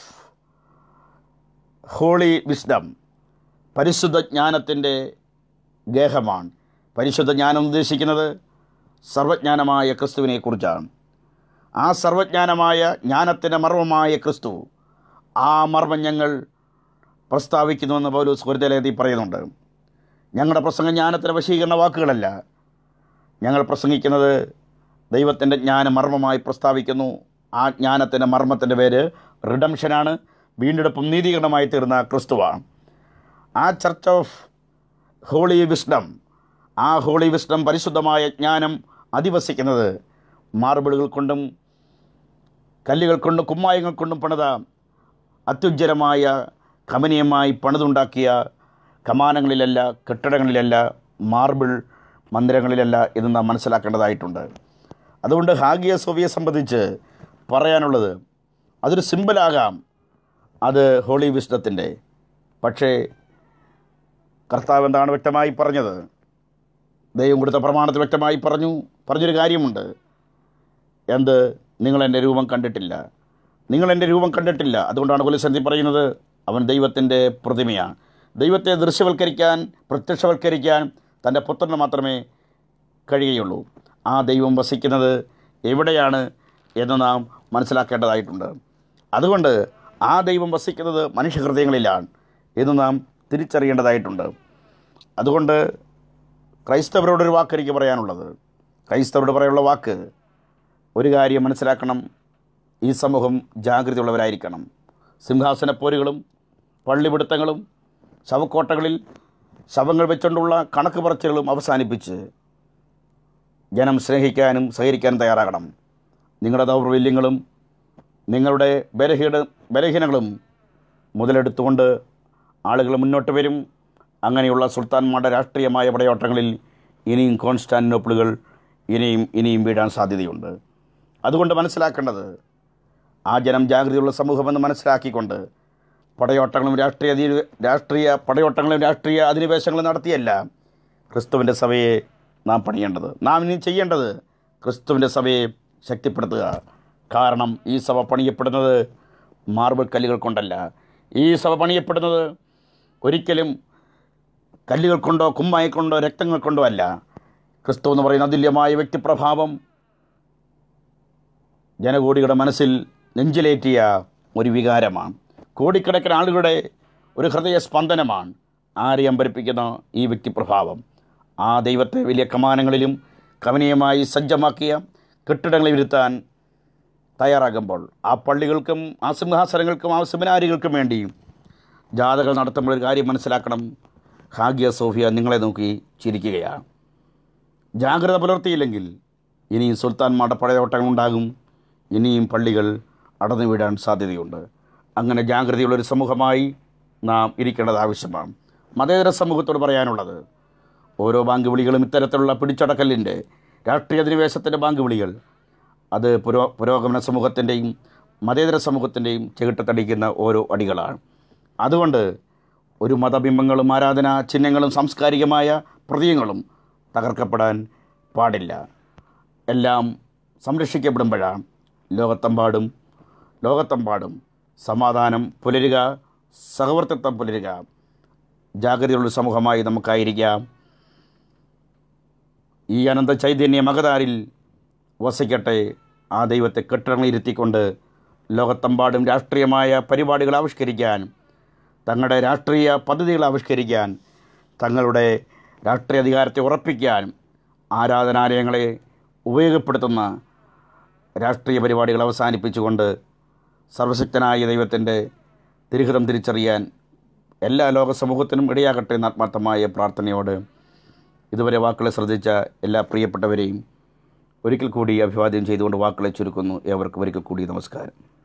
ഹോളി വിസ്ഡം പരിശുദ്ധ ജ്ഞാനത്തിൻ്റെ ഗേഹമാണ് പരിശുദ്ധ ജ്ഞാനം ഉദ്ദേശിക്കുന്നത് സർവജ്ഞാനമായ ക്രിസ്തുവിനെക്കുറിച്ചാണ് ആ സർവജ്ഞാനമായ ജ്ഞാനത്തിൻ്റെ മർമ്മമായ ക്രിസ്തു ആ മർമ്മം ഞങ്ങൾ പ്രസ്താവിക്കുന്നുവെന്ന് പൗലോസ് കുരുതലേതി പറയുന്നുണ്ട് ഞങ്ങളുടെ പ്രസംഗം ജ്ഞാനത്തിൻ്റെ വശീകരണ വാക്കുകളല്ല ഞങ്ങൾ പ്രസംഗിക്കുന്നത് ദൈവത്തിൻ്റെ ജ്ഞാനം മർമ്മമായി പ്രസ്താവിക്കുന്നു ആ ജ്ഞാനത്തിൻ്റെ മർമ്മത്തിൻ്റെ പേര് റിഡംഷനാണ് വീണ്ടെടുപ്പും നീതീകരണമായി തീർന്ന ക്രിസ്തുവാണ് ആ ചർച്ച് ഓഫ് ഹോളി വിസ്ഡം ആ ഹോളി വിസ്ഡം പരിശുദ്ധമായ ജ്ഞാനം അധിവസിക്കുന്നത് മാർബിളുകൾ കൊണ്ടും കല്ലുകൾ കൊണ്ടും കുമ്മായങ്ങൾ കൊണ്ടും പണിത അത്യുജ്വലമായ കമനീയമായി പണിതുണ്ടാക്കിയ കമാനങ്ങളിലല്ല കെട്ടിടങ്ങളിലല്ല മാർബിൾ മന്ദിരങ്ങളിലല്ല എന്ന് നാം മനസ്സിലാക്കേണ്ടതായിട്ടുണ്ട് അതുകൊണ്ട് ഹാഗിയ സോവിയെ സംബന്ധിച്ച് പറയാനുള്ളത് അതൊരു സിമ്പിളാകാം അത് ഹോളി വിസ്ഡത്തിൻ്റെ പക്ഷേ കർത്താവ് എന്താണ് വ്യക്തമായി പറഞ്ഞത് ദൈവം കൊടുത്ത പ്രമാണത്തിൽ വ്യക്തമായി പറഞ്ഞു പറഞ്ഞൊരു കാര്യമുണ്ട് എന്ത് നിങ്ങൾ എൻ്റെ രൂപം കണ്ടിട്ടില്ല നിങ്ങൾ എൻ്റെ രൂപം കണ്ടിട്ടില്ല അതുകൊണ്ടാണ് കൊലിസന്ധി പറയുന്നത് അവൻ ദൈവത്തിൻ്റെ പ്രതിമയാണ് ദൈവത്തെ ദൃശ്യവൽക്കരിക്കാൻ പ്രത്യക്ഷവൽക്കരിക്കാൻ തൻ്റെ പുത്രന് മാത്രമേ കഴിയുകയുള്ളൂ ആ ദൈവം വസിക്കുന്നത് എവിടെയാണ് എന്ന് നാം മനസ്സിലാക്കേണ്ടതായിട്ടുണ്ട് അതുകൊണ്ട് ആ ദൈവം വസിക്കുന്നത് മനുഷ്യഹൃദയങ്ങളിലാണ് എന്ന് നാം തിരിച്ചറിയേണ്ടതായിട്ടുണ്ട് അതുകൊണ്ട് ക്രൈസ്തവരോടൊരു വാക്ക് എനിക്ക് പറയാനുള്ളത് ക്രൈസ്തവരോട് പറയാനുള്ള വാക്ക് ഒരു കാര്യം മനസ്സിലാക്കണം ഈ സമൂഹം ജാഗ്രതയുള്ളവരായിരിക്കണം സിംഹാസനപ്പോരുകളും പള്ളിപിടുത്തങ്ങളും ശവക്കോട്ടകളിൽ ശവങ്ങൾ വെച്ചുകൊണ്ടുള്ള കണക്ക് പറച്ചിലുകളും അവസാനിപ്പിച്ച് ജനം സ്നേഹിക്കാനും സഹകരിക്കാനും തയ്യാറാകണം നിങ്ങളുടെ ദൗർബല്യങ്ങളും നിങ്ങളുടെ ബലഹീന ബലഹീനങ്ങളും മുതലെടുത്തുകൊണ്ട് ആളുകൾ മുന്നോട്ട് വരും അങ്ങനെയുള്ള സുൽത്താൻമാരുടെ രാഷ്ട്രീയമായ പടയോട്ടങ്ങളിൽ ഇനിയും കോൺസ്റ്റാന്റിനോപ്പിളുകൾ ഇനിയും ഇനിയും വീഴാൻ സാധ്യതയുണ്ട് അതുകൊണ്ട് മനസ്സിലാക്കേണ്ടത് ആ ജനം ജാഗ്രതയുള്ള സമൂഹമെന്ന് മനസ്സിലാക്കിക്കൊണ്ട് പടയോട്ടങ്ങളും രാഷ്ട്രീയ അധി- രാഷ്ട്രീയ പടയോട്ടങ്ങളും രാഷ്ട്രീയ അധിനിവേശങ്ങളും നടത്തിയല്ല ക്രിസ്തുവിൻ്റെ സഭയെ നാം പണിയേണ്ടത് നാം ഇനി ചെയ്യേണ്ടത് ക്രിസ്തുവിൻ്റെ സഭയെ ശക്തിപ്പെടുത്തുക കാരണം ഈ സഭ പണിയപ്പെടുന്നത് മാർബിൾ കല്ലുകൾ കൊണ്ടല്ല ഈ സഭ പണിയപ്പെടുന്നത് ഒരിക്കലും കല്ലുകൾ കൊണ്ടോ കുമ്മായി കൊണ്ടോ രക്തങ്ങൾ കൊണ്ടോ അല്ല ക്രിസ്തു എന്ന് പറയുന്ന അതുല്യമായ വ്യക്തിപ്രഭാവം ജനകോടികളുടെ മനസ്സിൽ നെഞ്ചിലേറ്റിയ ഒരു വികാരമാണ് കോടിക്കണക്കിന് ആളുകളുടെ ഒരു ഹൃദയ സ്പന്ദനമാണ് ആരെ അമ്പരിപ്പിക്കുന്ന ഈ വ്യക്തിപ്രഭാവം ആ ദൈവത്തെ വലിയ കമാനങ്ങളിലും കവനീയമായി സജ്ജമാക്കിയ കെട്ടിടങ്ങളിൽ ഇരുത്താൻ തയ്യാറാകുമ്പോൾ ആ പള്ളികൾക്കും ആ സിംഹാസനങ്ങൾക്കും ആ സെമിനാരികൾക്കും വേണ്ടി ജാഥകൾ നടത്തുമ്പോൾ ഒരു കാര്യം മനസ്സിലാക്കണം ഹാഗിയ സോഫിയ നിങ്ങളെ നോക്കി ചിരിക്കുകയാണ് ജാഗ്രത പുലർത്തിയില്ലെങ്കിൽ ഇനിയും സുൽത്താൻമാരുടെ പടയോട്ടങ്ങളുണ്ടാകും ഇനിയും പള്ളികൾ അടന്നു വീഴാൻ സാധ്യതയുണ്ട് അങ്ങനെ ജാഗ്രതയുള്ളൊരു സമൂഹമായി നാം ഇരിക്കേണ്ടത് ആവശ്യമാണ് മതേതര സമൂഹത്തോട് പറയാനുള്ളത് ഓരോ ബാങ്ക് വിളികളും ഇത്തരത്തിലുള്ള പിടിച്ചടക്കലിൻ്റെ രാഷ്ട്രീയ അധിനിവേശത്തിൻ്റെ ബാങ്ക് വിളികൾ അത് പുരോ പുരോഗമന സമൂഹത്തിൻ്റെയും മതേതര സമൂഹത്തിൻ്റെയും ചെകിട്ടത്തടിക്കുന്ന ഓരോ അടികളാണ് അതുകൊണ്ട് ഒരു മതബിംബങ്ങളും ആരാധനാ ചിഹ്നങ്ങളും സാംസ്കാരികമായ പ്രതീകങ്ങളും തകർക്കപ്പെടാൻ പാടില്ല എല്ലാം സംരക്ഷിക്കപ്പെടുമ്പോഴാണ് ലോകത്തെമ്പാടും ലോകത്തെമ്പാടും സമാധാനം പുലരുക സഹവർത്തിത്വം പുലരുക ജാഗ്രതയുള്ള സമൂഹമായി നമുക്കായിരിക്കാം ഈ അനന്ത ചൈതന്യ മകതാരിൽ വസിക്കട്ടെ ആ ദൈവത്തെ കെട്ടിടങ്ങളിരുത്തിക്കൊണ്ട് ലോകത്തെമ്പാടും രാഷ്ട്രീയമായ പരിപാടികൾ ആവിഷ്കരിക്കാൻ തങ്ങളുടെ രാഷ്ട്രീയ പദ്ധതികൾ ആവിഷ്കരിക്കാൻ തങ്ങളുടെ രാഷ്ട്രീയ അധികാരത്തെ ഉറപ്പിക്കാൻ ആരാധനാലയങ്ങളെ ഉപയോഗപ്പെടുത്തുന്ന രാഷ്ട്രീയ പരിപാടികൾ അവസാനിപ്പിച്ചുകൊണ്ട് സർവശക്തനായ ദൈവത്തിൻ്റെ തിരുഹിതം തിരിച്ചറിയാൻ എല്ലാ ലോക സമൂഹത്തിനും ഇടയാകട്ടെ എന്ന ആത്മാർത്ഥമായ പ്രാർത്ഥനയോട് ഇതുവരെ വാക്കുകളെ ശ്രദ്ധിച്ച എല്ലാ പ്രിയപ്പെട്ടവരെയും ഒരിക്കൽ കൂടി അഭിവാദ്യം ചെയ്തുകൊണ്ട് വാക്കുകളെ ചുരുക്കുന്നു ഏവർക്കും ഒരിക്കൽ കൂടി നമസ്കാരം